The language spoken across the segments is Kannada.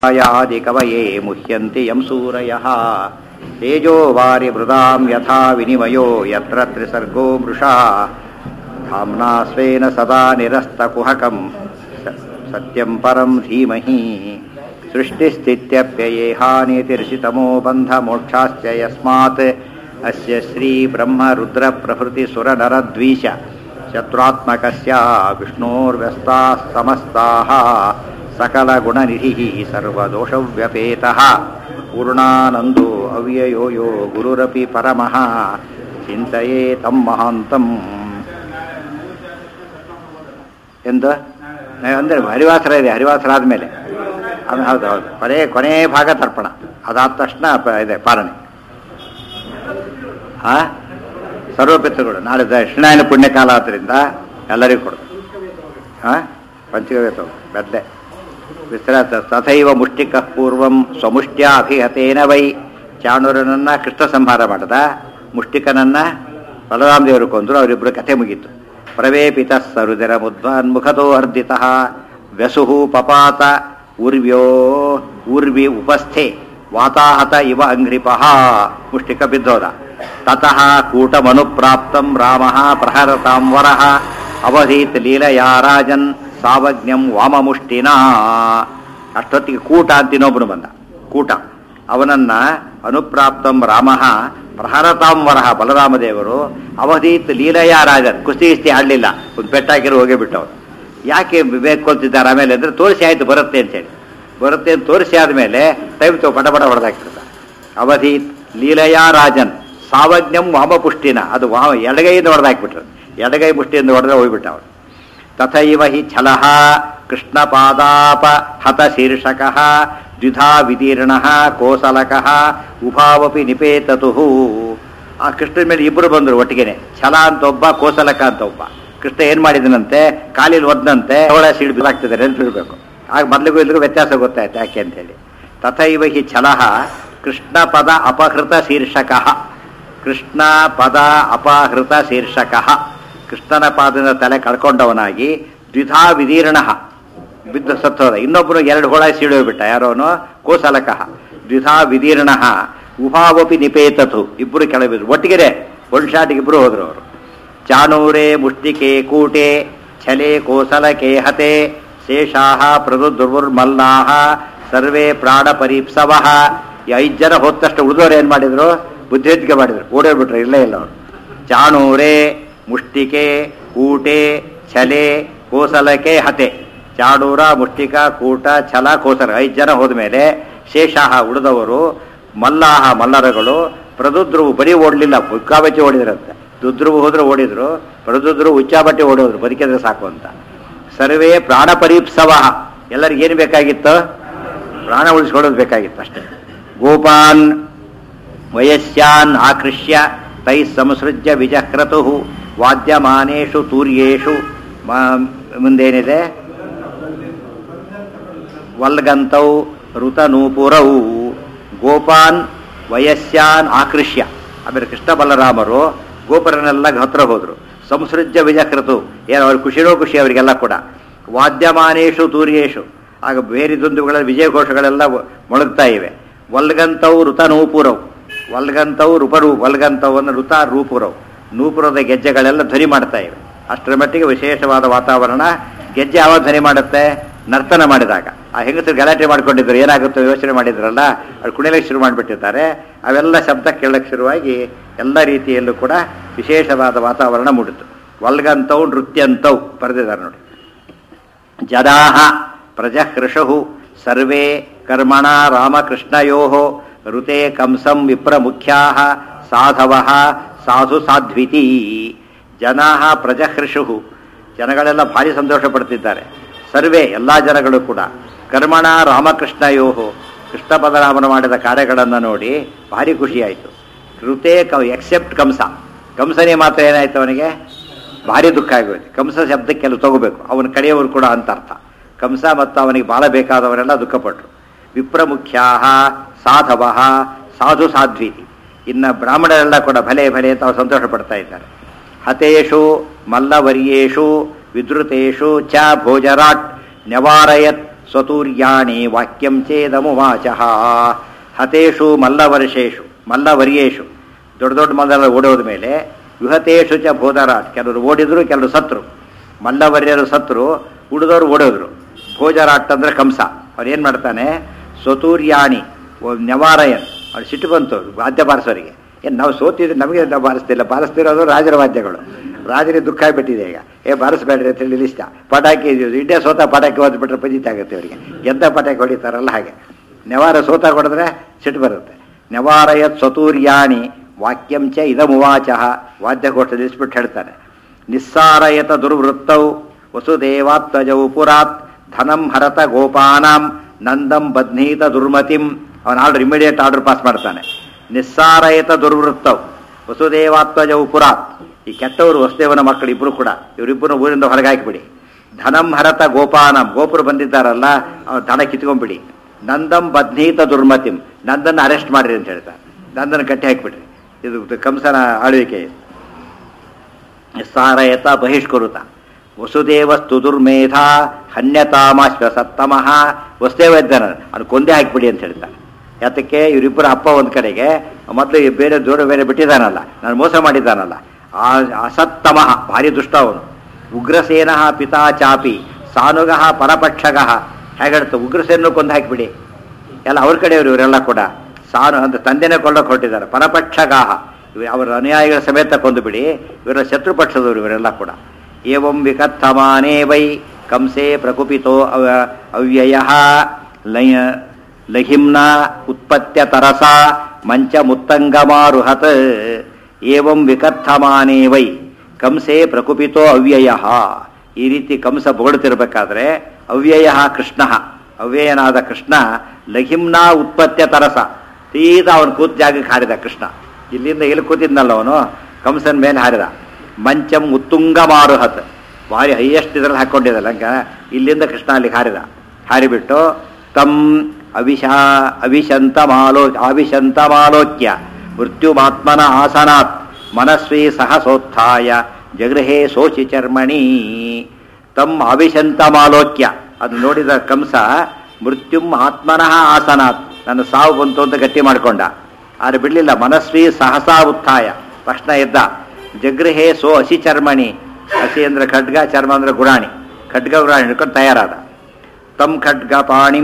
यादिकवये मुह्यन्ति यं सूरयः तेजो वारिमृदां यथा विनिमयो यत्र त्रिसर्गो मृषा धाम्ना स्वेन सदा निरस्तकुहकं स- सत्यं परं धीमहि सृष्टिस्थित्यप्ययेहानितिर्षितमो बन्धमोक्षाश्च यस्मात् अस्य श्रीब्रह्मरुद्रप्रभृतिसुरनरद्वीष शत्रुत्मकस्य विष्णोर्व्यस्ताः समस्ताः सकलगुणनिधिः सर्वदोषव्यपेतः पूर्णानन्दो ಅವ್ಯಯೋ ಯೋ ಗುರುರಪಿ ಪರಮಃ ಚಿಂತೆಯೇ ತಂ ಮಹಾಂತಂ ಎಂದು ಅಂದರೆ ಹರಿವಾಸರ ಇದೆ ಹರಿವಾಸರ ಆದಮೇಲೆ ಅದು ಹೌದು ಹೌದು ಕೊನೆ ಕೊನೆ ಭಾಗ ತರ್ಪಣ ಅದಾದ ತಕ್ಷಣ ಪ- ಇದೆ ಪಾಲನೆ ಆ ಸರ್ವಪಿತೃಗಳು ನಾಳೆ ದಕ್ಷಿಣಾಯನ ಪುಣ್ಯಕಾಲ ಆದ್ದರಿಂದ ಎಲ್ಲರಿಗೂ ಕೊಡು ಹಾಂ ಪಂಚಗವ್ಯ ಬೆದ್ದೆ ವಿಸ್ತಾರ ತಥೈವ ಮುಷ್ಟಿಕ ಪೂರ್ವಂ ಸ್ವಮುಷ್ಟ್ಯ ಅಭಿಹತೇನ ವೈ ಚಾಣೂರನನ್ನ ಕೃಷ್ಣ ಸಂಹಾರ ಮಾಡದ ಮುಷ್ಟಿಕನನ್ನ ಬಲರಾಮ ದೇವರು ಕೊಂದರು ಅವರಿಬ್ಬರು ಕಥೆ ಮುಗೀತು ಪ್ರವೇಪಿತ ಸರುದಿರ ಮುದ್ವಾನ್ಮುಖತೋ ಅರ್ಧಿತ ವ್ಯಸುಹು ಪಪಾತ ಊರ್ವ್ಯೋ ಊರ್ವಿ ಉಪಸ್ಥೆ ವಾತಾಹತ ಇವ ಅಂಘ್ರಿಪಃ ಮುಷ್ಟಿಕ ಬಿದ್ದೋದ ತತಃ ಕೂಟಮನುಪ್ರಾಪ್ತಂ ರಾಮ ಪ್ರಹರತಾಂ ವರಃ ಅವಧೀತ್ ಲೀಲಯಾ ರಾಜನ್ ಸಾವಜ್ಞಂ ವಾಮಮುಷ್ಟಿನ ಅಷ್ಟೊತ್ತಿಗೆ ಕೂಟ ಅಂತ ಇನ್ನೊಬ್ಬನು ಬಂದ ಕೂಟ ಅವನನ್ನ ಅನುಪ್ರಾಪ್ತಂ ರಾಮ ಪ್ರಹರತಾಂ ವರಹ ಬಲರಾಮದೇವರು ಅವಧೀತ್ ಲೀಲಯಾ ರಾಜನ್ ಕುಸ್ತಿ ಗಿಸ್ತಿ ಆಡಲಿಲ್ಲ ಒಂದು ಪೆಟ್ಟಾಕಿರೋ ಹೋಗೇ ಬಿಟ್ಟವನು ಯಾಕೆ ಬೇಕು ಅಂತಿದ್ದಾರೆ ಆಮೇಲೆ ಅಂದರೆ ತೋರಿಸಿ ಆಯ್ತು ಬರುತ್ತೆ ಅಂತೇಳಿ ಬರುತ್ತೆ ಅಂತ ತೋರಿಸಿ ಆದಮೇಲೆ ಟೈಮ್ ತಗೋ ಪಟ ಪಟ ಹೊಡೆದಾಕ್ಬಿಡ್ತಾರೆ ಅವಧೀತ್ ಲೀಲಯಾ ರಾಜನ್ ಸಾವಜ್ಞಂ ವಾಮಪುಷ್ಟಿನ ಅದು ವಾ ಎಡಗೈಯಿಂದ ಹೊಡೆದಾಕ್ಬಿಟ್ರು ಎಡಗೈ ಪುಷ್ಟಿಯಿಂದ ಹೊಡೆದ್ರೆ ಹೋಗ್ಬಿಟ್ಟ ಅವನು ತಥೈವ ಹಿ ಛಲಃ ಕೃಷ್ಣಪಾದಾಪ ಹತ ಶೀರ್ಷಕಃ ದ್ವಿಧಾ ವಿದೀರ್ಣ ಕೋಸಲಕಃ ಉಭಾವಪಿ ನಿಪೇತತು ಆ ಕೃಷ್ಣನ ಮೇಲೆ ಇಬ್ಬರು ಬಂದರು ಒಟ್ಟಿಗೆನೆ ಛಲ ಅಂತ ಒಬ್ಬ ಕೋಸಲಕ ಅಂತ ಒಬ್ಬ ಕೃಷ್ಣ ಏನ್ ಮಾಡಿದನಂತೆ ಕಾಲಿಲ್ ಒದ್ದಂತೆ ಅವಳ ಸೀಳು ಬಿಸಾಕ್ತಿದೆ ನೆನಪಿರ್ಬೇಕು ಆಗ ಮೊದಲಿಗೂ ಇಲ್ಲಿಗೂ ವ್ಯತ್ಯಾಸ ಗೊತ್ತಾಯ್ತು ಯಾಕೆ ಅಂತ ಹೇಳಿ ತಥೈವ ಹಿ ಛಲಃ ಕೃಷ್ಣ ಪದ ಅಪಹೃತ ಶೀರ್ಷಕಃ ಕೃಷ್ಣ ಪದ ಅಪಹೃತ ಶೀರ್ಷಕಃ ಕೃಷ್ಣನ ಪಾದದ ತಲೆ ಕಳ್ಕೊಂಡವನಾಗಿ ದ್ವಿಧಾ ವಿದೀರ್ಣ ಬಿದ್ದು ಸತ್ತೋದ ಇನ್ನೊಬ್ಬನು ಎರಡು ಹೊಳ ಸೀಳೋಗ್ಬಿಟ್ಟ ಯಾರೋನು ಕೋಸಲಕಃ ದ್ವಿಧಾ ವಿದೀರ್ಣ ಉಭಾವಪಿ ನಿಪೇತತು ಇಬ್ಬರು ಕೆಳಬಿದ್ರು ಒಟ್ಟಿಗೆ ಒಂದು ಶಾಟಿಗೆ ಇಬ್ಬರು ಹೋದ್ರು ಅವರು ಚಾಣೂರೇ ಮುಷ್ಟಿಕೆ ಕೂಟೆ ಛಲೆ ಕೋಸಲಕೆ ಹತೆ ಶೇಷಾಹ ಪ್ರದುರ್ಮಲ್ಲಾಹ ಸರ್ವೇ ಪ್ರಾಣ ಪರೀಪ್ಸವಃ ಈ ಐದು ಜನ ಹೋದ ತಕ್ಷಣ ಉಳಿದವ್ರು ಏನು ಮಾಡಿದ್ರು ಬುದ್ಧಿವಂತಿಕೆ ಮಾಡಿದ್ರು ಓಡೋಗ್ಬಿಟ್ರು ಇಲ್ಲೇ ಇಲ್ಲ ಅವರು ಚಾಣೂರೇ ಮುಷ್ಟಿಕೆ ಕೂಟೆ ಛಲೆ ಕೋಸಲಕೆ ಹತೆ ಚಾಡೂರ ಮುಷ್ಟಿಕ ಕೂಟ ಛಲ ಕೋಸಲ ಐದು ಜನ ಹೋದ್ಮೇಲೆ ಶೇಷಾಹ ಉಳಿದವರು ಮಲ್ಲಾಹ ಮಲ್ಲರಗಳು ಪ್ರದುದ್ರುವು ಬರೀ ಓಡಲಿಲ್ಲ ಬುಕ್ಕಾಬಚ್ಚಿ ಓಡಿದ್ರಂತೆ ದುದ್ರುವು ಹೋದ್ರೆ ಓಡಿದ್ರು ಪ್ರದುದ್ರು ಉಚ್ಚಾಬಟ್ಟೆ ಓಡೋದ್ರು ಬದುಕಿದ್ರೆ ಸಾಕು ಅಂತ ಸರ್ವೇ ಪ್ರಾಣ ಪರೀಪ್ಸವ ಎಲ್ಲರಿಗೂ ಏನು ಬೇಕಾಗಿತ್ತು ಪ್ರಾಣ ಉಳಿಸ್ಕೊಳ್ಳೋದು ಬೇಕಾಗಿತ್ತು ಅಷ್ಟೇ ಗೋಪಾನ್ ವಯಸ್ಯಾನ್ ಆಕೃಷ್ಯ ತೈ ಸಂಸೃಜ್ಯ ವಿಜಹ್ರತು ವಾದ್ಯಮಾನೇಷು ತೂರ್ಯೇಷು ಮ- ಮುಂದೇನಿದೆ ವಲ್ಗಂತೌ ಋತನೂಪುರೌ ಗೋಪಾನ್ ವಯಸ್ಯಾನ್ ಆಕೃಷ್ಯ ಆಮೇಲೆ ಕೃಷ್ಣ ಬಲರಾಮರು ಗೋಪುರನೆಲ್ಲ ಹತ್ರ ಹೋದ್ರು ಸಂಸೃಜ್ಯ ವಿಜಕೃತು ಏನು ಅವ್ರ ಖುಷಿನೋ ಖುಷಿ ಅವರಿಗೆಲ್ಲ ಕೂಡ ವಾದ್ಯಮಾನೇಶು ತೂರ್ಯೇಶು ಆಗ ಬೇರೆ ದುಂದುಗಳ ವಿಜಯಘೋಷಗಳೆಲ್ಲ ಮೊಳಗ್ತಾ ಇವೆ ವಲ್ಗಂತವು ಋತನೂಪುರವು ವಲ್ಗಂತವು ಋಪರು ವಲ್ಗಂತವನ್ನು ಋತ ರೂಪುರವು ನೂಪುರದ ಗೆಜ್ಜೆಗಳೆಲ್ಲ ಧ್ವನಿ ಮಾಡ್ತಾ ಇವೆ ಅಷ್ಟರ ಮಟ್ಟಿಗೆ ವಿಶೇಷವಾದ ವಾತಾವರಣ ಗೆಜ್ಜೆ ಯಾವಾಗ ಧ್ವನಿ ಮಾಡುತ್ತೆ ನರ್ತನ ಮಾಡಿದಾಗ ಆ ಹೆಂಗಸರು ಗಲಾಟೆ ಮಾಡ್ಕೊಂಡಿದ್ರು ಏನಾಗುತ್ತೋ ಯೋಚನೆ ಮಾಡಿದ್ರಲ್ಲ ಅದು ಕುಣಿಲಿಕ್ಕೆ ಶುರು ಮಾಡಿಬಿಟ್ಟಿದ್ದಾರೆ ಅವೆಲ್ಲ ಶಬ್ದ ಕೇಳಕ್ಕೆ ಶುರುವಾಗಿ ಎಲ್ಲ ರೀತಿಯಲ್ಲೂ ಕೂಡ ವಿಶೇಷವಾದ ವಾತಾವರಣ ಮೂಡಿತು ವಲ್ಗಂತವು ನೃತ್ಯಂತವು ಬರೆದಿದ್ದಾರೆ ನೋಡಿ ಜನಾಹ ಪ್ರಜಹೃಷು ಸರ್ವೇ ಕರ್ಮಣ ರಾಮಕೃಷ್ಣಯೋ ಋತೆ ಕಂಸಂ ವಿಪ್ರಮುಖ್ಯಾ ಸಾಧವ ಸಾಧು ಸಾಧ್ವಿತಿ ಜನಾ ಪ್ರಜಹೃಷು ಜನಗಳೆಲ್ಲ ಭಾರಿ ಸಂತೋಷ ಪಡ್ತಿದ್ದಾರೆ ಸರ್ವೇ ಎಲ್ಲ ಜನಗಳು ಕೂಡ ಕರ್ಮಣ ರಾಮಕೃಷ್ಣಯೋ ಕೃಷ್ಣ ಬಲರಾಮನ ಮಾಡಿದ ಕಾರ್ಯಗಳನ್ನು ನೋಡಿ ಭಾರಿ ಖುಷಿಯಾಯಿತು ಋತೆ ಕ ಎಕ್ಸೆಪ್ಟ್ ಕಂಸ ಕಂಸನೇ ಮಾತ್ರ ಏನಾಯ್ತು ಅವನಿಗೆ ಭಾರಿ ದುಃಖ ಆಗೋಯ್ತು ಕಂಸ ಶಬ್ದಕ್ಕೆಲ್ಲ ತಗೋಬೇಕು ಅವನ ಕಡೆಯವರು ಕೂಡ ಅಂತ ಅರ್ಥ ಕಂಸ ಮತ್ತು ಅವನಿಗೆ ಬಹಳ ಬೇಕಾದವರೆಲ್ಲ ದುಃಖಪಟ್ಟರು ವಿಪ್ರಮುಖ್ಯಾ ಸಾಧವ ಸಾಧು ಸಾಧ್ವೀತಿ ಇನ್ನು ಬ್ರಾಹ್ಮಣರೆಲ್ಲ ಕೂಡ ಭಲೆ ಭಲೆ ಅಂತ ಅವ್ರು ಸಂತೋಷ ಪಡ್ತಾ ಇದ್ದಾರೆ ಹತೇಷು ಮಲ್ಲವರ್ಯೇಷು ವಿದ್ರುತೇಷು ಚ ಭೋಜರಾಟ್ ನ್ಯವಾರಯತ್ ಸ್ವತೂರ್ಯಾಣಿ ವಾಕ್ಯಂ ಚೇದಮುವಾಚ ಹತೇಷು ಮಲ್ಲವರ್ಷೇಷು ಮಲ್ಲವರ್ಯೇಷು ದೊಡ್ಡ ದೊಡ್ಡ ಮಲ್ಲ ಓಡೋದ ಮೇಲೆ ವಿಹತೇಷು ಚ ಭೋಜರಾಟ್ ಕೆಲವರು ಓಡಿದ್ರು ಕೆಲವರು ಸತ್ರು ಮಲ್ಲವರ್ಯರು ಸತ್ರು ಉಳಿದವರು ಓಡೋದ್ರು ಭೋಜರಾಟ್ ಅಂದ್ರೆ ಕಂಸ ಅವ್ರು ಏನು ಮಾಡ್ತಾನೆ ಸ್ವತೂರ್ಯಾಣಿ ನೆವಾರಯನ್ ಅವ್ರು ಸಿಟ್ಟು ಬಂತು ವಾದ್ಯ ಬಾರಿಸೋರಿಗೆ ಏನು ನಾವು ಸೋತಿದ್ರೆ ನಮಗೆ ನಾವು ಬಾರಿಸ್ತಿಲ್ಲ ಬಾರಿಸ್ತಿರೋದು ರಾಜರ ವಾದ್ಯಗಳು ರಾಜರಿಗೆ ದುಃಖ ಆಗಿಬಿಟ್ಟಿದೆ ಈಗ ಏ ಬಾರಿಸ್ಬೇಡ್ರಿ ಅಂತ ಹೇಳಿ ಇಷ್ಟ ಪಟಾಕಿ ಇಂಡಿಯಾ ಸೋತ ಪಟಾಕಿ ಹೊದ್ಬಿಟ್ರೆ ಪಜಿತ ಆಗುತ್ತೆ ಅವರಿಗೆ ಎಂಥ ಪಟಾಕಿ ಹೊಡಿತಾರಲ್ಲ ಹಾಗೆ ನೆವಾರ ಸೋತ ಹೊಡೆದ್ರೆ ಸಿಟ್ಟು ಬರುತ್ತೆ ನೆವಾರಯತ್ ಸ್ವತೂರ್ಯಾಣಿ ವಾಕ್ಯಂ ಚ ಇದಮುವಾಚ ವಾದ್ಯಗೋಷ್ಠ ನಿಲ್ಲಿಸ್ಬಿಟ್ಟು ಹೇಳ್ತಾನೆ ನಿಸ್ಸಾರಯತ ದುರ್ವೃತ್ತೌ ವಸುದೇವಾತ್ಮಜೌ ಪುರಾತ್ ಧನಂ ಹರತ ಗೋಪಾನಾಂ ನಂದಂ ಬಧ್ನೀತ ದುರ್ಮತಿಂ ಅವನ ಆರ್ಡರ್ ಇಮಿಡಿಯೇಟ್ ಆರ್ಡರ್ ಪಾಸ್ ಮಾಡ್ತಾನೆ ನಿಸ್ಸಾರಯತ ದುರ್ವೃತ್ತವ್ ವಸುದೇವಾತ್ಮಜವು ಪುರಾತ್ ಈ ಕೆಟ್ಟವರು ವಸುದೇವನ ಮಕ್ಕಳು ಇಬ್ರು ಕೂಡ ಇವರಿಬ್ಬರು ಊರಿಂದ ಹೊರಗೆ ಹಾಕಿಬಿಡಿ ಧನಂ ಹರತ ಗೋಪಾನಂ ಗೋಪುರ ಬಂದಿದ್ದಾರಲ್ಲ ಅವ್ರ ಧನ ಕಿತ್ಕೊಂಡ್ಬಿಡಿ ನಂದಂ ಬಧ್ನೀತ ದುರ್ಮತಿಂ ನಂದನ್ನು ಅರೆಸ್ಟ್ ಮಾಡ್ರಿ ಅಂತ ಹೇಳ್ತಾರೆ ನಂದನ್ನು ಕಟ್ಟಿ ಹಾಕಿಬಿಡ್ರಿ ಇದು ಕಂಸನ ಆಳ್ವಿಕೆ ಇದು. ನಿಸ್ಸಾರಯತ ಬಹಿಷ್ಕೃತ ವಸುದೇವಸ್ತು ದುರ್ಮೇಧ ಹನ್ಯತಾಮಾಶ್ವ ಸತ್ತಮಃ ವಸುದೇವ ಇದ್ದಾನೆ ಅವ್ನು ಕೊಂದೇ ಹಾಕಿಬಿಡಿ ಅಂತ ಹೇಳ್ತಾನೆ ಯಾತಕ್ಕೆ ಇವರಿಬ್ಬರ ಅಪ್ಪ ಒಂದು ಕಡೆಗೆ ಮೊದಲು ಬೇರೆ ದೂರ ಬೇರೆ ಬಿಟ್ಟಿದ್ದಾನಲ್ಲ ನಾನು ಮೋಸ ಮಾಡಿದ್ದಾನಲ್ಲ ಆ ಅಸತ್ತಮಃ ಭಾರಿ ದುಷ್ಟ ಅವನು ಉಗ್ರಸೇನ ಪಿತಾ ಚಾಪಿ ಸಾನುಗ ಪರಪಕ್ಷಗ ಹೇಗಿಡ್ತು ಉಗ್ರಸೇನ ಕೊಂದು ಹಾಕಿಬಿಡಿ ಎಲ್ಲ ಅವ್ರ ಕಡೆಯವರು ಇವರೆಲ್ಲ ಕೂಡ ಸಾನು ಅಂತ ತಂದೆನೇ ಕೊಳ್ಳಕ್ಕೆ ಹೊರಟಿದ್ದಾರೆ ಪರಪಕ್ಷಗಾಹ ಇವ ಅವರ ಅನುಯಾಯಿಗಳ ಸಮೇತ ಕೊಂದು ಬಿಡಿ ಇವರ ಶತ್ರುಪಕ್ಷದವರು ಇವರೆಲ್ಲ ಕೂಡ ಏವಂ ವಿಕಥಮಾನೇ ವೈ ಕಂಸೆ ಪ್ರಕುಪಿತೋ ಅವ ಅವ್ಯಯ ಲಯ ಲಹಿಮ್ನ ಉತ್ಪತ್ಯ ತರಸ ಮಂಚ ಮುತ್ತಂಗಮಾರುಹತ್ ಏವಂ ವಿಕಥಮಾನೇ ವೈ ಕಂಸೆ ಪ್ರಕುಪಿತೋ ಅವ್ಯಯ ಈ ರೀತಿ ಕಂಸ ಬೊಗಡುತ್ತಿರಬೇಕಾದ್ರೆ ಅವ್ಯಯ ಕೃಷ್ಣ ಅವ್ಯಯನಾದ ಕೃಷ್ಣ ಲಹಿಮ್ನ ಉತ್ಪತ್ಯ ತರಸ ತೀರಾ ಅವನು ಕೂತ್ ಜಾಗಕ್ಕೆ ಹಾರಿದ ಕೃಷ್ಣ ಇಲ್ಲಿಂದ ಇಲ್ಲಿ ಕೂತಿದ್ನಲ್ಲ ಅವನು ಕಂಸನ ಮೇಲೆ ಹಾರಿದ ಮಂಚಂ ಉತ್ತುಂಗ ಮಾರುಹತ್ ಭಾರಿ ಹೈಯೆಸ್ಟ್ ಇದ್ರಲ್ಲಿ ಹಾಕೊಂಡಿದ್ದಲ್ಲ ಹಂಗ ಇಲ್ಲಿಂದ ಕೃಷ್ಣ ಅಲ್ಲಿಗೆ ಹಾರಿದ ಹಾರಿಬಿಟ್ಟು ತಮ್ ಅವಿಶಾ ಅವಿಶಂತಮಾಲೋ ಅವಿಶಂತಮಾಲೋಕ್ಯ ಮೃತ್ಯುಮಾತ್ಮನ ಆಸನಾತ್ ಮನಸ್ವಿ ಸಹಸೋತ್ಥಾಯ ಜಗೃಹೇ ಶೋಚಿ ಚರ್ಮಣಿ ತಮ್ ಅವಿಶಂತಮಾಲೋಕ್ಯ ಅದು ನೋಡಿದ ಕಂಸ ಮೃತ್ಯುಂ ಆತ್ಮನಃ ಆಸನಾತ್ ನನ್ನ ಸಾವು ಬಂತು ಅಂತ ಗಟ್ಟಿ ಮಾಡಿಕೊಂಡ ಆದ್ರೆ ಬಿಡಲಿಲ್ಲ ಮನಸ್ವಿ ಸಹಸಾ ಉತ್ಥಾಯ ತಕ್ಷಣ ಎದ್ದ ಜಗೃಹೇ ಸೋ ಹಸಿ ಚರ್ಮಣಿ ಹಸಿ ಅಂದ್ರೆ ಖಡ್ಗ ಚರ್ಮ ಅಂದ್ರೆ ಗುರಾಣಿ ಖಡ್ಗ ಗುರಾಣಿ ಹಿಡ್ಕೊಂಡು ತಯಾರಾದ ತಂ ಖಡ್ಗ ಪಾಣಿಂ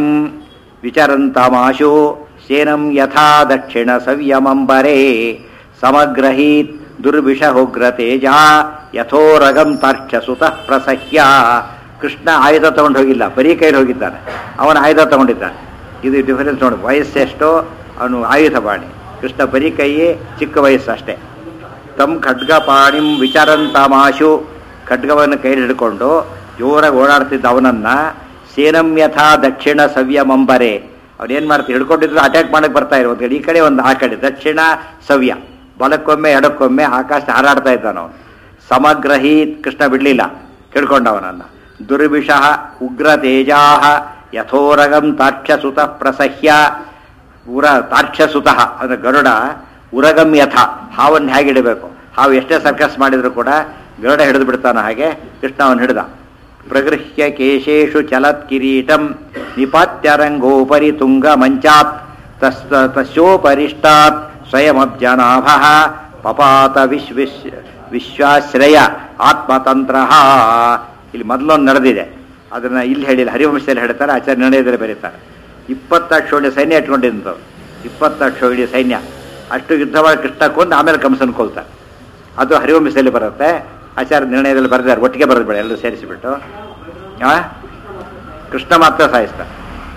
ವಿಚರಂತಮಾಶು ಸೇನಂ ಯಥಾ ದಕ್ಷಿಣ ಸವ್ಯಮಂಬರೇ ಸಮಗ್ರಹೀತ್ ದುರ್ವಿಷಹೋಗ್ರ ತೇಜ ಯಥೋರಗಂ ತಾರ್ಕ್ಷಸುತಃ ಪ್ರಸಹ್ಯ ಕೃಷ್ಣ ಆಯುಧ ತಗೊಂಡು ಹೋಗಿಲ್ಲ ಬರೀ ಕೈಲಿ ಹೋಗಿದ್ದಾನೆ ಅವನ ಆಯುಧ ತಗೊಂಡಿದ್ದಾನೆ ಇದು ಡಿಫರೆನ್ಸ್ ನೋಡಿ ವಯಸ್ಸೆಷ್ಟೋ ಅವನು ಆಯುಧ ಬಾಣಿ ಕೃಷ್ಣ ಬರೀ ಕೈ ಚಿಕ್ಕ ವಯಸ್ಸು ಅಷ್ಟೇ ತಮ್ ಖಡ್ಗ ಪಾಣಿಂ ವಿಚಾರಂತಮಾಶು ಖಡ್ಗವನ್ನು ಕೈಲಿ ಹಿಡ್ಕೊಂಡು ಜೋರಾಗಿ ಓಡಾಡ್ತಿದ್ದ ಅವನನ್ನ ಸೇನಂ ಯಥಾ ದಕ್ಷಿಣ ಸವ್ಯಮಂಬರೆ ಅವ್ನೇನ್ ಮಾಡ್ತಾರೆ ಹಿಡ್ಕೊಂಡಿದ್ರು ಅಟ್ಯಾಕ್ ಮಾಡಕ್ ಬರ್ತಾ ಇರೋ ಒಂದು ಈ ಕಡೆ ಒಂದು ಆ ಕಡೆ ದಕ್ಷಿಣ ಸವ್ಯ ಬಲಕ್ಕೊಮ್ಮೆ ಎಡಕ್ಕೊಮ್ಮೆ ಆಕಾಶ ಹಾರಾಡ್ತಾ ಇದ್ದಾನ ಅವನು ಸಮಗ್ರಹೀತ್ ಕೃಷ್ಣ ಬಿಡ್ಲಿಲ್ಲ ಹಿಡ್ಕೊಂಡವನನ್ನ ದುರ್ವಿಷಃ ಉಗ್ರ ತೇಜಾಹ ಯಥೋರಗಂ ತಾರ್ಕ್ಷಸುತ ಪ್ರಸಹ್ಯ ಉರ ತಾರ್ಕ್ಷಸುತಃ ಅಂದ್ರೆ ಗರುಡ ಉರಗಂ ಯಥ ಹಾವನ್ನು ಹೇಗೆ ಹಿಡಬೇಕು ಹಾವು ಎಷ್ಟೇ ಸರ್ಕಸ್ ಮಾಡಿದ್ರು ಕೂಡ ಗರುಡ ಹಿಡಿದು ಬಿಡ್ತಾನ ಹಾಗೆ ಕೃಷ್ಣ ಅವನು ಹಿಡಿದ ಪ್ರಗೃಹ್ಯ ಕೇಶೇಷು ಚಲತ್ ಕಿರೀಟಂ ನಿಪಾತ್ಯರಂಗೋಪರಿ ತುಂಗ ಮಂಚಾತ್ ತಸ್ ತಸ್ಯೋಪರಿಷ್ಟಾತ್ ಸ್ವಯಮಬ್ಜನಾಭ ಪಪಾತ ವಿಶ್ವಿಶ್ ವಿಶ್ವಾಶ್ರಯ ಆತ್ಮತಂತ್ರ ಇಲ್ಲಿ ಮೊದಲೊಂದು ನಡೆದಿದೆ ಅದನ್ನ ಇಲ್ಲಿ ಹೇಳಿಲ್ಲ ಹರಿವಂಶದಲ್ಲಿ ಹೇಳ್ತಾರೆ ಆಚಾರ್ಯ ನಡೆಯದಲ್ಲಿ ಬರೀತಾರೆ ಇಪ್ಪತ್ತಕ್ಷೋಡಿ ಸೈನ್ಯ ಇಟ್ಕೊಂಡಿದ್ದಂಥವ್ರು ಇಪ್ಪತ್ತಕ್ಷೋಡಿ ಸೈನ್ಯ ಅಷ್ಟು ಯುದ್ಧ ಮಾಡಿ ಕೃಷ್ಣ ಕೊಂದು ಆಮೇಲೆ ಕಂಸನ್ ಕೊಲ್ತಾರೆ ಅದು ಹರಿವಂಶದಲ್ಲಿ ಬರುತ್ತೆ ಆಚಾರ್ಯ ನಿರ್ಣಯದಲ್ಲಿ ಬರೆದಾರೆ ಒಟ್ಟಿಗೆ ಬರೆದು ಬೇಡ ಎಲ್ಲರೂ ಸೇರಿಸಿಬಿಟ್ಟು ಆ ಕೃಷ್ಣ ಮಾತ್ರ ಸಾಯಿಸ್ತಾರೆ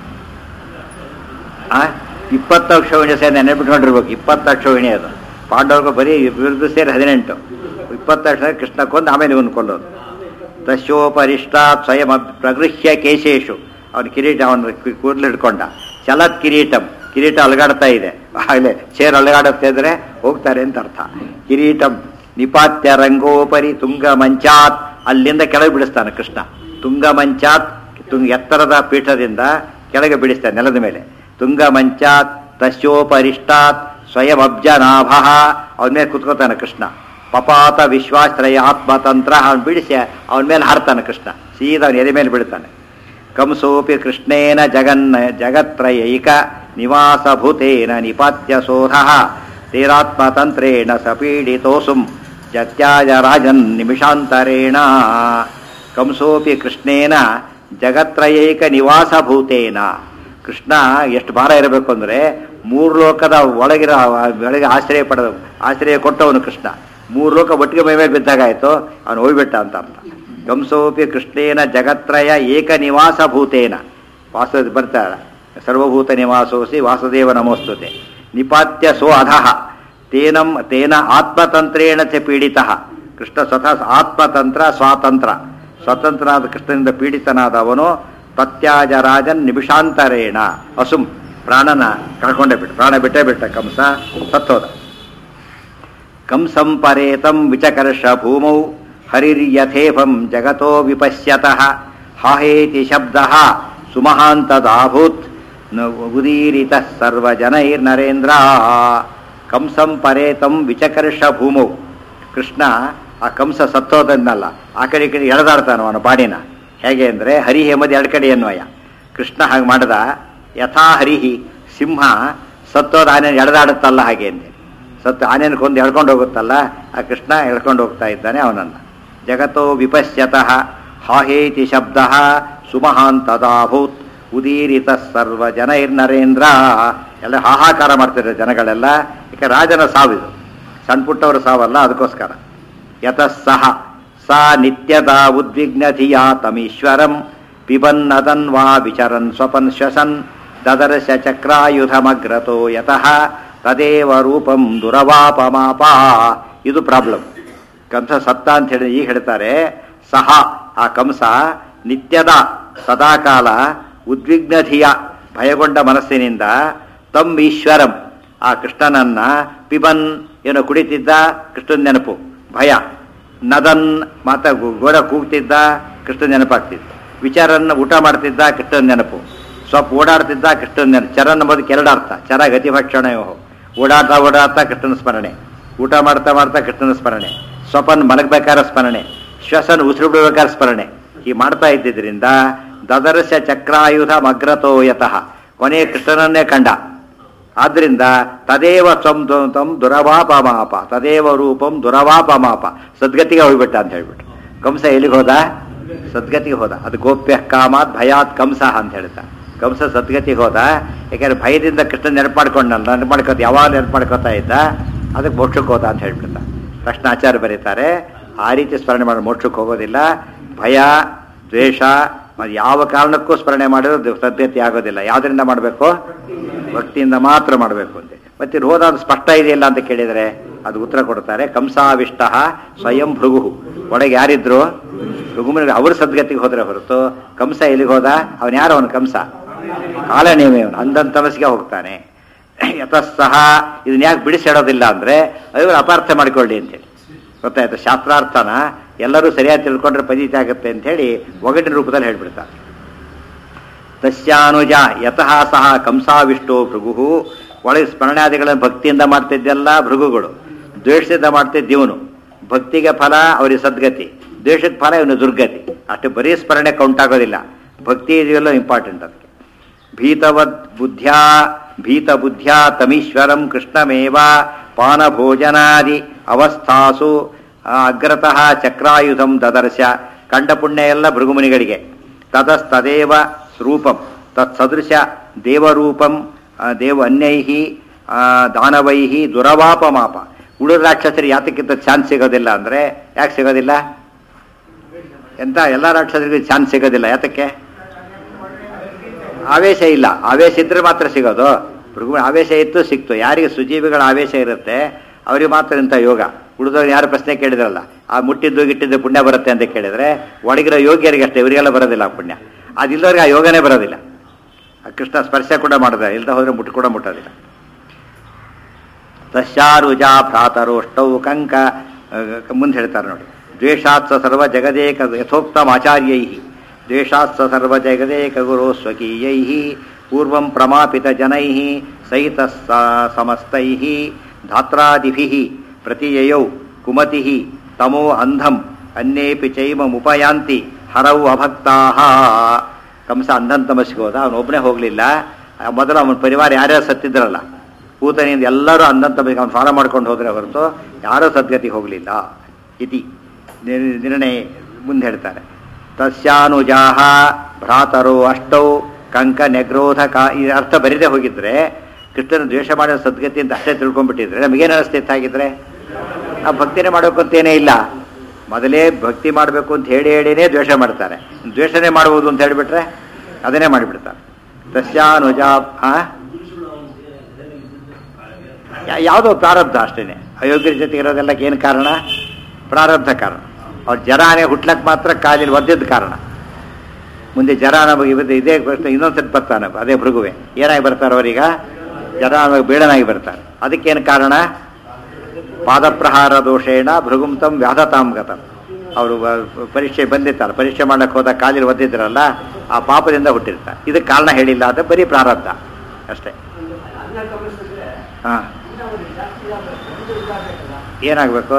ಆ ಇಪ್ಪತ್ತು ಅಕ್ಷೋಹಿಣಿ ಸೇನೆ ನೆನಪಿಟ್ಕೊಂಡಿರ್ಬೇಕು ಇಪ್ಪತ್ತು ಅಕ್ಷೋಹಿಣಿ ಅದು ಪಾಂಡವ್ರಿಗೂ ಬರೀ ವಿರುದ್ಧ ಸೇರಿ ಹದಿನೆಂಟು ಇಪ್ಪತ್ತು ಅಕ್ಷರ ಕೃಷ್ಣ ಕೊಂದು ಆಮೇಲೆ ಇವನು ಕೊಲ್ಲೋದು ತಸ್ಯೋಪರಿಷ್ಟಾತ್ ಸ್ವಯಂ ಅಬ್- ಪ್ರಗೃಹ್ಯ ಕೇಶೇಶು ಅವನ ಕಿರೀಟ ಅವನ ಕೂದಲು ಹಿಡ್ಕೊಂಡ ಚಲತ್ ಕಿರೀಟಂ ಕಿರೀಟ ಅಲಗಾಡ್ತಾ ಇದೆ ಆಗಲೇ ಚೇರ್ ಅಲಗಾಡುತ್ತೆ ಇದ್ರೆ ಹೋಗ್ತಾರೆ ಅಂತ ಅರ್ಥ ಕಿರೀಟಂ ನಿಪಾತ್ಯ ರಂಗೋಪರಿ ತುಂಗ ಮಂಚಾತ್ ಅಲ್ಲಿಂದ ಕೆಳಗೆ ಬಿಡಿಸ್ತಾನೆ ಕೃಷ್ಣ ತುಂಗ ಮಂಚಾತ್ ತುಂಗ ಎತ್ತರದ ಪೀಠದಿಂದ ಕೆಳಗೆ ಬಿಡಿಸ್ತಾನೆ ನೆಲದ ಮೇಲೆ ತುಂಗ ಮಂಚಾತ್ ತಸ್ಯೋಪರಿಷ್ಟಾತ್ ಸ್ವಯಂ ಅಬ್ಜನಾಭ ಅವನ ಮೇಲೆ ಕುತ್ಕೋತಾನೆ ಕೃಷ್ಣ ಪಪಾತ ವಿಶ್ವಾಶ್ರಯ ಆತ್ಮತಂತ್ರ ಅವನು ಬಿಡಿಸಿ ಅವನ ಮೇಲೆ ಹಾರ್ತಾನೆ ಕೃಷ್ಣ ಸೀದಾ ಅವನ ಎದೆ ಮೇಲೆ ಬೀಳ್ತಾನೆ ಕಂಸೋಪಿ ಕೃಷ್ಣೇನ ಜಗನ್ ಜಗತ್ರಯೈಕ ನಿವಾಸಭೂತೇನ ನಿಪಾತ್ಯ ಸೋಧ ತೇರಾತ್ಮತಂತ್ರೇಣ ಸಪೀಡಿತೋಸುಂ ಜತ್ಯಾಯ ರಾಜನ್ ನಿಮಿಷಾಂತರೇಣ ಕಂಸೋಪಿ ಕೃಷ್ಣೇನ ಜಗತ್ರಯೈಕ ನಿವಾಸಭೂತೇನ ಕೃಷ್ಣ ಎಷ್ಟು ಭಾರ ಇರಬೇಕು ಅಂದರೆ ಮೂರು ಲೋಕದ ಒಳಗಿರೋ ಒಳಗೆ ಆಶ್ರಯ ಪಡೆದ ಆಶ್ರಯ ಕೊಟ್ಟವನು ಕೃಷ್ಣ ಮೂರು ಲೋಕ ಒಟ್ಟಿಗೆ ಮೈ ಮೇಲೆ ಬಿದ್ದಾಗಾಯ್ತು ಅವನು ಹೋಗ್ಬಿಟ್ಟ ಅಂತ ಅರ್ಥ ಕಂಸೋಪಿ ಕೃಷ್ಣೇನ ಜಗತ್ರಯ ಏಕ ನಿವಾಸ ಭೂತೇನ ವಾಸ ಬರ್ತಾಳ ಸರ್ವಭೂತ ನಿವಾಸೋಸಿ ವಾಸುದೇವ ನಮೋಸ್ತುತೆ ನಿಪಾತ್ಯ ಸೋ ಅಧಃ ತೇನಂ ತೇನ ಆತ್ಮತಂತ್ರೇಣ ಚ ಪೀಡಿತ ಕೃಷ್ಣ ಸ್ವತಃ ಆತ್ಮತಂತ್ರ ಸ್ವಾತಂತ್ರ್ಯ ಸ್ವತಂತ್ರನಾದ ಕೃಷ್ಣನಿಂದ ಪೀಡಿತನಾದವನು ತತ್ಯಾಜ ರಾಜನ್ ನಿಮಿಷಾಂತರೇಣ ಅಸುಂ ಪ್ರಾಣನ ಕಳ್ಕೊಂಡೇ ಬಿಟ್ಟು ಪ್ರಾಣ ಬಿಟ್ಟೇ ಬಿಟ್ಟ ಕಂಸ ಸತ್ತೋದ ಕಂಸಂ ಪರೇತಂ ವಿಚಕರ್ಷ ಭೂಮೌ ಹರಿರ್ಯಥೇಫಂ ಜಗತೋ ವಿಪಶ್ಯತಃ ಹಾಹೇತಿ ಶಬ್ದ ಸುಮಹಾಂತದಾಭೂತ್ ನ ಉದೀರಿತ ಸರ್ವಜನೈರ್ನರೇಂದ್ರ ಕಂಸಂ ಪರೇತಂ ವಿಚಕರ್ಷ ಭೂಮೌ ಕೃಷ್ಣ ಆ ಕಂಸ ಸತ್ತೋದನ್ನಲ್ಲ ಆ ಕಡೆ ಈ ಕಡೆ ಎಳೆದಾಡ್ತಾನ ಅವನ ಬಾಡಿನ ಹೇಗೆ ಅಂದರೆ ಹರಿ ಎಂಬುದು ಎರಡು ಕಡೆ ಅನ್ವಯ ಕೃಷ್ಣ ಹಾಗೆ ಮಾಡದ ಯಥಾ ಹರಿಹಿ ಸಿಂಹ ಸತ್ತೋದ ಆನೆ ಎಳೆದಾಡುತ್ತಲ್ಲ ಹಾಗೆ ಅಂತೇಳಿ ಸತ್ತು ಆನೆನ ಕೊಂದು ಎಳ್ಕೊಂಡು ಹೋಗುತ್ತಲ್ಲ ಆ ಕೃಷ್ಣ ಎಳ್ಕೊಂಡು ಹೋಗ್ತಾ ಇದ್ದಾನೆ ಅವನನ್ನು ಜಗತೋ ವಿಪಶ್ಯತಃ ಹಾಹೇತಿ ಶಬ್ದ ಸುಮಹಾಂತದಾಭೂತ್ ಉದೀರಿತ ಸರ್ವ ಜನೈರ್ನರೇಂದ್ರ ಎಲ್ಲ ಹಾಹಾಕಾರ ಮಾಡ್ತಿದ್ದಾರೆ ಜನಗಳೆಲ್ಲ ಯಾಕೆ ರಾಜನ ಸಾವಿದು ಸಣ್ಣ ಪುಟ್ಟವರ ಸಾವಲ್ಲ ಅದಕ್ಕೋಸ್ಕರ ಯತಃ ಸಹ ಸಾ ನಿತ್ಯದ ಉದ್ವಿಗ್ನಧಿಯಾ ತಮೀಶ್ವರಂ ಪಿಬನ್ನದನ್ ವಾ ವಿಚರನ್ ಸ್ವಪನ್ ಶ್ವಸನ್ ದದರ್ಶ ಚಕ್ರಾಯುಧಮಗ್ರತೋ ಯತಃ ತದೇವ ರೂಪಂ ದುರವಾಪಮಾಪ ಇದು ಪ್ರಾಬ್ಲಮ್ ಕಂಸ ಸತ್ತ ಅಂತ ಹೇಳಿ ಈಗ ಹೇಳ್ತಾರೆ ಸಹ ಆ ಕಂಸ ನಿತ್ಯದ ಸದಾಕಾಲ ಉದ್ವಿಗ್ನಧಿಯ ಭಯಗೊಂಡ ಮನಸ್ಸಿನಿಂದ ತಮ್ ಈಶ್ವರಂ ಆ ಕೃಷ್ಣನನ್ನ ಪಿಬನ್ ಏನೋ ಕುಡಿತಿದ್ದ ಕೃಷ್ಣನ ನೆನಪು ಭಯ ನದನ್ ಮಾತ ಗೋಡ ಕೂಗ್ತಿದ್ದ ಕೃಷ್ಣನ ನೆನಪಾಗ್ತಿದ್ದ ವಿಚಾರನ್ನ ಊಟ ಮಾಡ್ತಿದ್ದ ಕೃಷ್ಣನ ನೆನಪು ಸ್ವಲ್ಪ ಓಡಾಡ್ತಿದ್ದ ಕೃಷ್ಣನ ನೆನಪು ಚರನ್ ಎಂಬುದಕ್ಕೆ ಎರಡು ಅರ್ಥ ಚರ ಗತಿಭಕ್ಷಣ ಓಡಾಡ್ತಾ ಓಡಾಡ್ತಾ ಕೃಷ್ಣನ ಸ್ಮರಣೆ ಊಟ ಮಾಡ್ತಾ ಮಾಡ್ತಾ ಕೃಷ್ಣನ ಸ್ಮರಣೆ ಸ್ವಪನ್ ಮಲಗಬೇಕಾದ್ರೆ ಸ್ಮರಣೆ ಶ್ವಸನ್ ಉಸಿರು ಬಿಡಬೇಕಾದ್ರೆ ಸ್ಮರಣೆ ಈ ಮಾಡ್ತಾ ಇದ್ದಿದ್ರಿಂದ ದದರ್ಶ ಚಕ್ರಾಯುಧ ಮಗ್ರತೋ ಯತಃ ಕೊನೆಯ ಕೃಷ್ಣನನ್ನೇ ಕಂಡ ಆದ್ರಿಂದ ತದೇವ ತ್ವಂ ತ್ವಂ ತ್ವಂ ದುರವಾಪಮಾಪ ತದೇವ ರೂಪಂ ದುರವಾಪಮಾಪ ಸದ್ಗತಿಗೆ ಹೋಗ್ಬಿಟ್ಟ ಅಂತ ಹೇಳ್ಬಿಟ್ಟು ಕಂಸ ಎಲ್ಲಿಗೆ ಹೋದ ಸದ್ಗತಿಗೆ ಹೋದ ಅದು ಗೋಪ್ಯ ಕಾಮಾತ್ ಭಯಾತ್ ಕಂಸ ಅಂತ ಹೇಳ್ತಾ ಕಂಸ ಸದ್ಗತಿಗೆ ಹೋದ ಯಾಕಂದ್ರೆ ಭಯದಿಂದ ಕೃಷ್ಣ ನೆನಪು ಮಾಡ್ಕೊಂಡಲ್ಲ ನೆನಪು ಮಾಡ್ಕೋತ ಯಾವಾಗ ನೆನಪು ಮಾಡ್ಕೋತಾ ಇದ್ದ ಅದಕ್ಕೆ ಮೋಕ್ಷಕ್ಕೆ ಹೋದ ಅಂತ ಹೇಳ್ಬಿಡ್ತ ತಕ್ಷಣ ಆಚಾರ್ಯ ಬರೀತಾರೆ ಆ ರೀತಿ ಸ್ಮರಣೆ ಮಾಡಿ ಮೋಕ್ಷಕ್ಕೆ ಹೋಗೋದಿಲ್ಲ ಭಯ ದ್ವೇಷ ಮತ್ತು ಯಾವ ಕಾರಣಕ್ಕೂ ಸ್ಮರಣೆ ಮಾಡಿದ್ರೆ ಸದ್ಗತಿ ಆಗೋದಿಲ್ಲ ಯಾವುದರಿಂದ ಮಾಡಬೇಕು ಭಕ್ತಿಯಿಂದ ಮಾತ್ರ ಮಾಡಬೇಕು ಅಂತ ಮತ್ತೆ ಇದು ಹೋದ ಅದು ಸ್ಪಷ್ಟ ಇದೆಯಲ್ಲ ಅಂತ ಕೇಳಿದರೆ ಅದು ಉತ್ತರ ಕೊಡ್ತಾರೆ ಕಂಸಾವಿಷ್ಟ ಸ್ವಯಂ ಭೃಗು ಒಳಗೆ ಯಾರಿದ್ರು ಭೃಗುಮನಿಗೆ ಅವ್ರ ಸದ್ಗತಿಗೆ ಹೋದ್ರೆ ಹೊರತು ಕಂಸ ಎಲ್ಲಿಗೆ ಹೋದ ಅವನು ಯಾರು ಅವನು ಕಂಸ ಕಾಲನೇಮಿ ಅವನು ಅಂದನ್ ತಮಸ್ಗೆ ಹೋಗ್ತಾನೆ ಯತಃಸಹ ಇದನ್ನ ಯಾಕೆ ಬಿಡಿಸಿಡೋದಿಲ್ಲ ಅಂದ್ರೆ ಇವರು ಅಪಾರ್ಥ ಮಾಡಿಕೊಳ್ಳಿ ಅಂತೇಳಿ ಗೊತ್ತಾಯ್ತು ಶಾಸ್ತ್ರಾರ್ಥನ ಎಲ್ಲರೂ ಸರಿಯಾಗಿ ತಿಳ್ಕೊಂಡ್ರೆ ಪದೀತಿ ಆಗುತ್ತೆ ಅಂತ ಹೇಳಿ ಒಗಟಿನ ರೂಪದಲ್ಲಿ ಹೇಳ್ಬಿಡ್ತಾರೆ ತಸ್ಯಾನುಜ ಯತಃ ಸಹ ಕಂಸಾವಿಷ್ಟೋ ಭೃಗು ಒಳಗೆ ಸ್ಮರಣಾದಿಗಳನ್ನು ಭಕ್ತಿಯಿಂದ ಮಾಡ್ತಿದ್ದೆಲ್ಲ ಭೃಗುಗಳು ದ್ವೇಷದಿಂದ ಮಾಡ್ತಿದ್ದ ಇವನು ಭಕ್ತಿಗೆ ಫಲ ಅವರಿಗೆ ಸದ್ಗತಿ ದ್ವೇಷದ ಫಲ ಇವನು ದುರ್ಗತಿ ಅಷ್ಟು ಬರೀ ಸ್ಮರಣೆ ಕೌಂಟ್ ಆಗೋದಿಲ್ಲ ಭಕ್ತಿ ಇದೆಯಲ್ಲ ಇಂಪಾರ್ಟೆಂಟ್ ಅದಕ್ಕೆ ಭೀತವದ್ ಬುದ್ಧ್ಯಾ ಭೀತ ಬುದ್ಧ್ಯಾ ತಮೀಶ್ವರಂ ಕೃಷ್ಣಮೇವ ಪಾನಭೋಜನಾದಿ ಅವಸ್ಥಾಸು ಆ, ಅಗ್ರತಃ ಚಕ್ರಾಯುಧಂ ದದರ್ಶ ಕಂಡ ಪುಣ್ಯ ಎಲ್ಲ ಭೃಗುಮುನಿಗಳಿಗೆ ತತಸ್ತದೇವ ರೂಪಂ ತತ್ಸದೃಶ ದೇವರೂಪಂ ಆ, ದೇವ ಅನ್ಯೈಹಿ ಆ, ದಾನವೈಹಿ ದುರವಾಪಮಾಪ ಉಳಿದ ರಾಕ್ಷಸರಿಗೆ ಯಾತಕ್ಕಿಂತ ಚಾನ್ಸ್ ಸಿಗೋದಿಲ್ಲ ಅಂದರೆ ಯಾಕೆ ಸಿಗೋದಿಲ್ಲ ಎಂತ ಎಲ್ಲ ರಾಕ್ಷಸರಿಗೆ ಚಾನ್ಸ್ ಸಿಗೋದಿಲ್ಲ ಯಾತಕ್ಕೆ ಆವೇಶ ಇಲ್ಲ ಆವೇಶ ಇದ್ರೆ ಮಾತ್ರ ಸಿಗೋದು ಭೃಗು ಆವೇಶ ಇತ್ತು ಸಿಕ್ತು ಯಾರಿಗೆ ಸುಜೀವಿಗಳ ಆವೇಶ ಇರುತ್ತೆ ಅವರಿಗೆ ಮಾತ್ರ ಇಂಥ ಯೋಗ ಉಳಿದವ್ರು ಯಾರು ಪ್ರಶ್ನೆ ಕೇಳಿದ್ರಲ್ಲ ಆ ಮುಟ್ಟಿದ್ದು ಗಿಟ್ಟಿದ್ದು ಪುಣ್ಯ ಬರುತ್ತೆ ಅಂತ ಕೇಳಿದ್ರೆ ಒಳಗಿರೋ ಯೋಗ್ಯರಿಗೆ ಅಷ್ಟೇ ಇವರಿಗೆಲ್ಲ ಬರೋದಿಲ್ಲ ಆ ಪುಣ್ಯ ಅದಿಲ್ಲವ್ರಿಗೆ ಆ ಯೋಗನೇ ಬರೋದಿಲ್ಲ ಆ ಕೃಷ್ಣ ಸ್ಪರ್ಶ ಕೂಡ ಮಾಡಿದ ಇಲ್ದ ಹೋದ್ರೆ ಮುಟ್ಟು ಕೂಡ ಮುಟ್ಟೋದಿಲ್ಲ ತಸ್ಯಾರುಜ ಭ್ರಾತರೋಷ್ಟೌ ಕಂಕ ಮುಂದೆ ಹೇಳ್ತಾರೆ ನೋಡಿ ದ್ವೇಷಾತ್ಸ ಸರ್ವ ಜಗದೇಕ ಯಥೋಕ್ತಂ ಆಚಾರ್ಯೈ ದ್ವೇಷಾತ್ಸ ಸರ್ವ ಜಗದೇಕ ಗುರು ಸ್ವಕೀಯೈ ಪೂರ್ವಂ ಪ್ರಮಾಪಿತ ಜನೈ ಸಹಿತ ಸಮಸ್ತೈ ಧಾತ್ರಾದಿಭಿ ಪ್ರತಿಯಯೌ ಕುಮತಿ ತಮೋ ಅಂಧಂ ಅನ್ಯೇಪಿ ಚೈಮುಪಯಾಂತಿ ಹರೌ ಅಭಕ್ತಾ ಕಂಸ ಅಂಧನ್ ತಮಸ್ಸಿಗೆ ಹೋದ ಅವನು ಒಬ್ಬನೇ ಹೋಗಲಿಲ್ಲ ಮೊದಲು ಅವನ ಪರಿವಾರ ಯಾರ್ಯಾರು ಸತ್ತಿದ್ರಲ್ಲ ಪೂತನಿಂದ ಎಲ್ಲರೂ ಅಂಧನ್ ತಮಸ್ಸಿಗೆ ಅವ್ನು ಫಾಲೋ ಮಾಡ್ಕೊಂಡು ಹೋದ್ರೆ ಹೊರತು ಯಾರೂ ಸದ್ಗತಿಗೆ ಹೋಗಲಿಲ್ಲ ಇತಿ ನಿರ್- ನಿರ್ಣಯ ಮುಂದೆ ಹೇಳ್ತಾರೆ ತಸ್ಯಾನುಜಾಹ ಭ್ರಾತರು ಅಷ್ಟೌ ಕಂಕ ನೆಗ್ರೋಧ ಕಾ ಈ ಅರ್ಥ ಬರೀದೇ ಹೋಗಿದ್ರೆ ಕೃಷ್ಣನ ದ್ವೇಷ ಮಾಡೋ ಸದ್ಗತಿ ಅಂತ ಅಷ್ಟೇ ತಿಳ್ಕೊಂಡ್ಬಿಟ್ಟಿದ್ರೆ ನಮಗೇನು ಅನಿಸ್ತಿತ್ತು ಹಾಗಿದ್ರೆ ನಾವು ಭಕ್ತಿನೇ ಮಾಡಬೇಕು ಅಂತೇನೇ ಇಲ್ಲ ಮೊದಲೇ ಭಕ್ತಿ ಮಾಡಬೇಕು ಅಂತ ಹೇಳಿ ಹೇಳಿನೇ ದ್ವೇಷ ಮಾಡ್ತಾರೆ ದ್ವೇಷನೇ ಮಾಡ್ಬೋದು ಅಂತ ಹೇಳಿಬಿಟ್ರೆ ಅದನ್ನೇ ಮಾಡಿಬಿಡ್ತಾರೆ ತಸ್ಯಾನುಜ ಆ ಯಾ- ಯಾವುದೋ ಪ್ರಾರಬ್ಧ ಅಷ್ಟೇನೆ ಅಯೋಗ್ಯರ ಜೊತೆ ಇರೋದೆಲ್ಲಕ್ಕೆ ಏನು ಕಾರಣ ಪ್ರಾರಬ್ಧ ಕಾರಣ ಅವ್ರ ಜರಾನೇ ಹುಟ್ಲಕ್ಕೆ ಮಾತ್ರ ಕಾಲಿൽ ಒದ್ದೆದ ಕಾರಣ ಮುಂದೆ ಜರ ನಮಗೆ ಇವತ್ತು ಇದೇ ಪ್ರಶ್ನೆ ಇನ್ನೊಂದ್ಸತಿ ಬರ್ತಾನೆ ಅದೇ ಭೃಗುವೆ ಏನಾಗಿ ಬರ್ತಾರೆ ಅವರೀಗ ಜರ ನಮಗೆ ಬೇಡನಾಗಿ ಬರ್ತಾರೆ ಅದಕ್ಕೇನು ಕಾರಣ ಪಾದಪ್ರಹಾರ ದೋಷೇಣ ಭೃಗುಂತಂ ವ್ಯಾಧತಾಂ ಗತಂ ಅವರು ಪರೀಕ್ಷೆ ಬಂದಿರ್ತಾರೆ ಪರೀಕ್ಷೆ ಮಾಡಕ್ಕೆ ಹೋದ ಕಾಲಿൽ ಒದ್ದಿದ್ರಲ್ಲ ಆ ಪಾಪದಿಂದ ಹುಟ್ಟಿರ್ತಾರೆ ಇದಕ್ಕೆ ಕಾರಣ ಹೇಳಿಲ್ಲ ಅದು ಬರೀ ಪ್ರಾರಬ್ಧ ಅಷ್ಟೇ ಹಾಂ ಏನಾಗಬೇಕು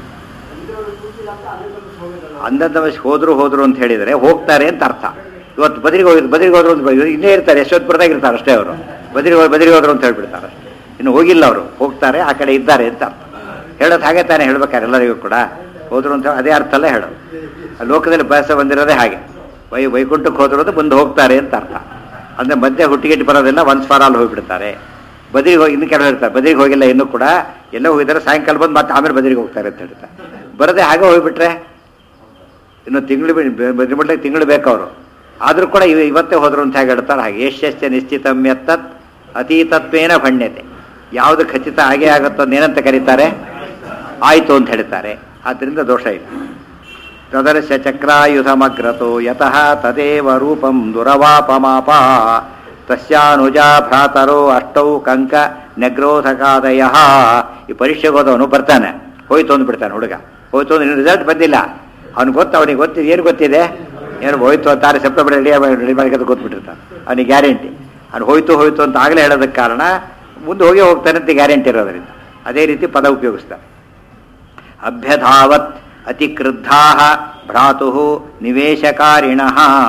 ಅಂಧಂತಮಸ್ ಹೋದ್ರು ಹೋದ್ರು ಅಂತ ಹೇಳಿದರೆ ಹೋಗ್ತಾರೆ ಅಂತ ಅರ್ಥ ಇವತ್ತು ಬದರಿಗೆ ಹೋಗಿ ಬದರಿಗೆ ಹೋದ್ರು ಅಂತ ಇವ್ರು ಇನ್ನೇ ಇರ್ತಾರೆ ಎಷ್ಟೊತ್ತು ಇರ್ತಾರೆ ಅಷ್ಟೇ ಅವರು ಬದರಿಗೆ ಹೋಗಿ ಬದರಿಗೆ ಹೋದ್ರು ಅಂತ ಹೇಳ್ಬಿಡ್ತಾರೆ ಇನ್ನು ಹೋಗಿಲ್ಲ ಅವರು ಹೋಗ್ತಾರೆ ಆ ಕಡೆ ಇದ್ದಾರೆ ಅಂತ ಅರ್ಥ ಹೇಳೋದು ಹಾಗೆ ತಾನೇ ಹೇಳ್ಬೇಕಾರೆ ಎಲ್ಲರಿಗೂ ಕೂಡ ಹೋದ್ರು ಅಂತ ಅದೇ ಅರ್ಥ ಅಲ್ಲೇ ಹೇಳೋದು ಆ ಲೋಕದಲ್ಲಿ ಬಯಸ ಬಂದಿರೋದೇ ಹಾಗೆ ವೈ ವೈಕುಂಠಕ್ಕೆ ಹೋದ್ರು ಮುಂದೆ ಹೋಗ್ತಾರೆ ಅಂತ ಅರ್ಥ ಅಂದರೆ ಮಧ್ಯೆ ಹುಟ್ಟಿಗೆಟ್ಟು ಬರೋದೆಲ್ಲ ಒನ್ಸ್ ಫಾರ್ ಆಲ್ ಹೋಗ್ಬಿಡ್ತಾರೆ ಬದರಿಗೆ ಹೋಗಿ ಇನ್ನು ಕೆಲವು ಹೇಳ್ತಾರೆ ಬದರಿಗೆ ಹೋಗಿಲ್ಲ ಇನ್ನೂ ಕೂಡ ಎಲ್ಲ ಹೋಗಿದ್ದಾರೆ ಸಾಯಂಕಾಲ ಬಂದು ಮತ್ತೆ ಆಮೇಲೆ ಬದರಿಗೆ ಹೋಗ್ತಾರೆ ಅಂತ ಹೇಳ್ತಾರೆ ಬರದೆ ಹಾಗೆ ಹೋಗ್ಬಿಟ್ರೆ ಇನ್ನು ತಿಂಗಳು ಬದಲಿಬಿಡ್ಲಿಕ್ಕೆ ತಿಂಗಳು ಬೇಕು ಅವರು ಆದರೂ ಕೂಡ ಇವ ಇವತ್ತೇ ಹೋದ್ರು ಅಂತ ಹೇಗೆ ಹೇಳ್ತಾರೆ ಹಾಗೆ ಯಶ್ಯಶ್ಚ ನಿಶ್ಚಿತಮ್ಯತ್ತತ್ ಅತೀತತ್ವೇನ ಭಣ್ಯತೆ ಯಾವುದು ಖಚಿತ ಹಾಗೆ ಆಗುತ್ತೋ ಏನಂತ ಕರೀತಾರೆ ಆಯಿತು ಅಂತ ಹೇಳ್ತಾರೆ ಆದ್ದರಿಂದ ದೋಷ ಇಲ್ಲ ತದರ್ಶ ಚಕ್ರಾಯುಧಮಗ್ರತೋ ಯತಃ ತದೇವ ರೂಪಂ ದುರವಾಪಮಾಪ ತಸ್ಯಾನುಜ ಭ್ರಾತರೋ ಅಷ್ಟೌ ಕಂಕ ನೆಗ್ರೋಧಕಾದಯ ಈ ಪರೀಕ್ಷೆಗೆ ಹೋದವನು ಬರ್ತಾನೆ ಹೋಯ್ತು ಅಂದ್ಬಿಡ್ತಾನೆ ಹುಡುಗ ಹೋಯ್ತು ಅಂದ್ರೆ ರಿಸಲ್ಟ್ ಬಂದಿಲ್ಲ ಅವ್ನಿಗೆ ಗೊತ್ತು ಅವನಿಗೆ ಗೊತ್ತಿದೆ ಏನು ಗೊತ್ತಿದೆ ಏನು ಹೋಯ್ತು ಅಂತಾರೆ ಸೆಪ್ಟೆಂಬರ್ ರೆಡಿ ರೆಡಿ ಮಾಡ್ಕೊಂಡು ಗೊತ್ಬಿಟ್ಟಿರ್ತಾನೆ ಅವನಿಗೆ ಗ್ಯಾರಂಟಿ ಅವ್ನು ಹೋಯ್ತು ಹೋಯ್ತು ಅಂತ ಆಗಲೇ ಹೇಳೋದಕ್ಕೆ ಕಾರಣ ಮುಂದೆ ಹೋಗಿ ಹೋಗ್ತಾನೆ ಅಂತ ಗ್ಯಾರಂಟಿ ಇರೋದರಿಂದ ಅದೇ ರೀತಿ ಪದ ಉಪಯೋಗಿಸ್ತಾರೆ ಅಭ್ಯಧಾವತ್ ಅತಿಕ್ರುದ್ಧಾ ಭ್ರಾತು ನಿವೇಶಕಾರಿಣ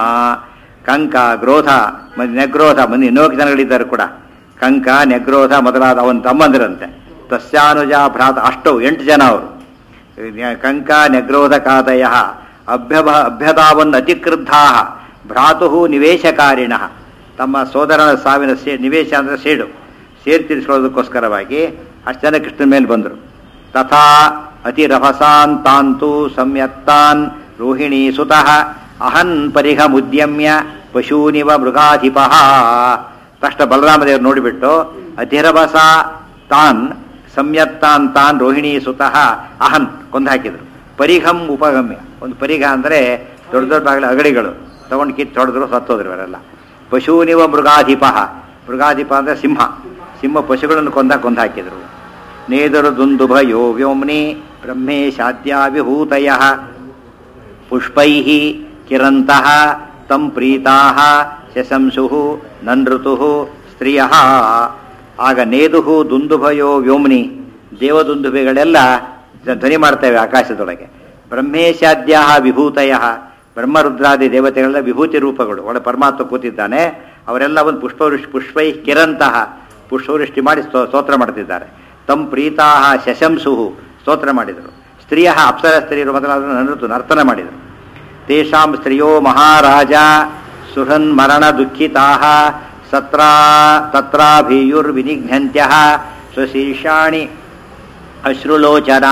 ಕಂಕ ಗ್ರೋಧ ಮ- ನೆಗ್ರೋಧ ಮಂದಿ ಇನ್ನೋಕೆ ಜನಗಳಿದ್ದಾರೆ ಕೂಡ ಕಂಕ ನೆಗ್ರೋಧ ಮೊದಲಾದ ಅವನ ತಮ್ಮಂದಿರಂತೆ ತಸ್ಯಾನುಜ ಭ್ರಾತ ಅಷ್ಟೌ ಎಂಟು ಜನ ಅವರು ಕಂಕ ನೆಗ್ರೋಧಕಾದಯ ಅಭ್ಯಭ ಅಭ್ಯಧಾವನ್ ಅತಿಕ್ರುದ್ಧಾ ಭ್ರಾತು ನಿವೇಶಕಾರಿಣ ತಮ್ಮ ಸೋದರನ ಸಾವಿನ ಸೇ ನಿವೇಶ ಅಂದರೆ ಸೇಡು ಸೇರು ತೀರಿಸ್ಕೊಳ್ಳೋದಕ್ಕೋಸ್ಕರವಾಗಿ ಅಷ್ಟು ಜನ ಕೃಷ್ಣನ ಮೇಲೆ ಬಂದರು ತಥಾ ಅತಿರಭಸಾನ್ ತಾಂತು ಸಂಯತ್ತಾನ್ ರೋಹಿಣಿ ಸುತಃ ಅಹನ್ ಪರಿಹ ಮುದ್ಯಮ್ಯ ಪಶೂನಿವ ಮೃಗಾಧಿಪ ತಕ್ಷಣ ಬಲರಾಮದೇವರು ನೋಡಿಬಿಟ್ಟು ಅತಿರಭಸ ತಾನ್ ಸಂಯತ್ತಾನ್ ತಾನ್ ರೋಹಿಣಿ ಸುತಃ ಅಹನ್ ಕೊಂದು ಹಾಕಿದ್ರು ಪರಿಘಂ ಉಪಗಮ್ಯ ಒಂದು ಪರಿಘ ಅಂದರೆ ದೊಡ್ಡ ದೊಡ್ಡ ಬಾಗಿಲ ಅಗಡಿಗಳು ತಗೊಂಡು ಕಿತ್ತು ಹೊಡೆದ್ರು ಸತ್ತೋದ್ರು ಇವರೆಲ್ಲ ಪಶೂನಿವ ಮೃಗಾಧಿಪ ಮೃಗಾಧಿಪ ಅಂದರೆ ಸಿಂಹ ಸಿಂಹ ಪಶುಗಳನ್ನು ಕೊಂದ ಕೊಂದು ಹಾಕಿದ್ರು ನೇದರು ದುಂದುಭಯೋ ವ್ಯೋಮ್ನಿ ಬ್ರಹ್ಮೇಶಾದ್ಯಾವಿಭೂತಯ ಪುಷ್ಪೈ ಕಿರಂತಹ ತಂ ಪ್ರೀತಾ ಶಶಂಸು ನನೃತು ಸ್ತ್ರೀಯ ಆಗ ನೇದುಹು ದುಂದುಭಯೋ ವ್ಯೋಮ್ನಿ ದೇವದುಂದುಭೆಗಳೆಲ್ಲ ಧ್ವನಿ ಮಾಡ್ತೇವೆ ಆಕಾಶದೊಳಗೆ ಬ್ರಹ್ಮೇಶಾದ್ಯ ವಿಭೂತಯ ಬ್ರಹ್ಮರುದ್ರಾದಿ ದೇವತೆಗಳೆಲ್ಲ ವಿಭೂತಿ ರೂಪಗಳು ಒಳ ಪರಮಾತ್ಮ ಕೂತಿದ್ದಾನೆ ಅವರೆಲ್ಲ ಒಂದು ಪುಷ್ಪವೃಷ್ಟಿ ಪುಷ್ಪೈ ಕಿರಂತಹ ಪುಷ್ಪವೃಷ್ಟಿ ಮಾಡಿ ಸ್ತೋ ಸ್ತೋತ್ರ ಮಾಡ್ತಿದ್ದಾರೆ ತಂ ಪ್ರೀತಾ ಶಶಂಸು ಸ್ತೋತ್ರ ಮಾಡಿದರು ಸ್ತ್ರೀಯ ಅಪ್ಸರ ಸ್ತ್ರೀಯರು ಮೊದಲಾದ ನೃತು ನರ್ತನ ಮಾಡಿದರು ತೇಷಾಂ ಸ್ತ್ರೀಯೋ ಮಹಾರಾಜ ಸುಹನ್ ಮರಣ ದುಃಖಿತಾ ಸತ್ರ ತತ್ರಾಭೀಯುರ್ವಿನಿಘ್ನಂತ್ಯ ಸ್ವಶೀರ್ಷಾಣಿ ಅಶ್ರುಲೋಚನಾ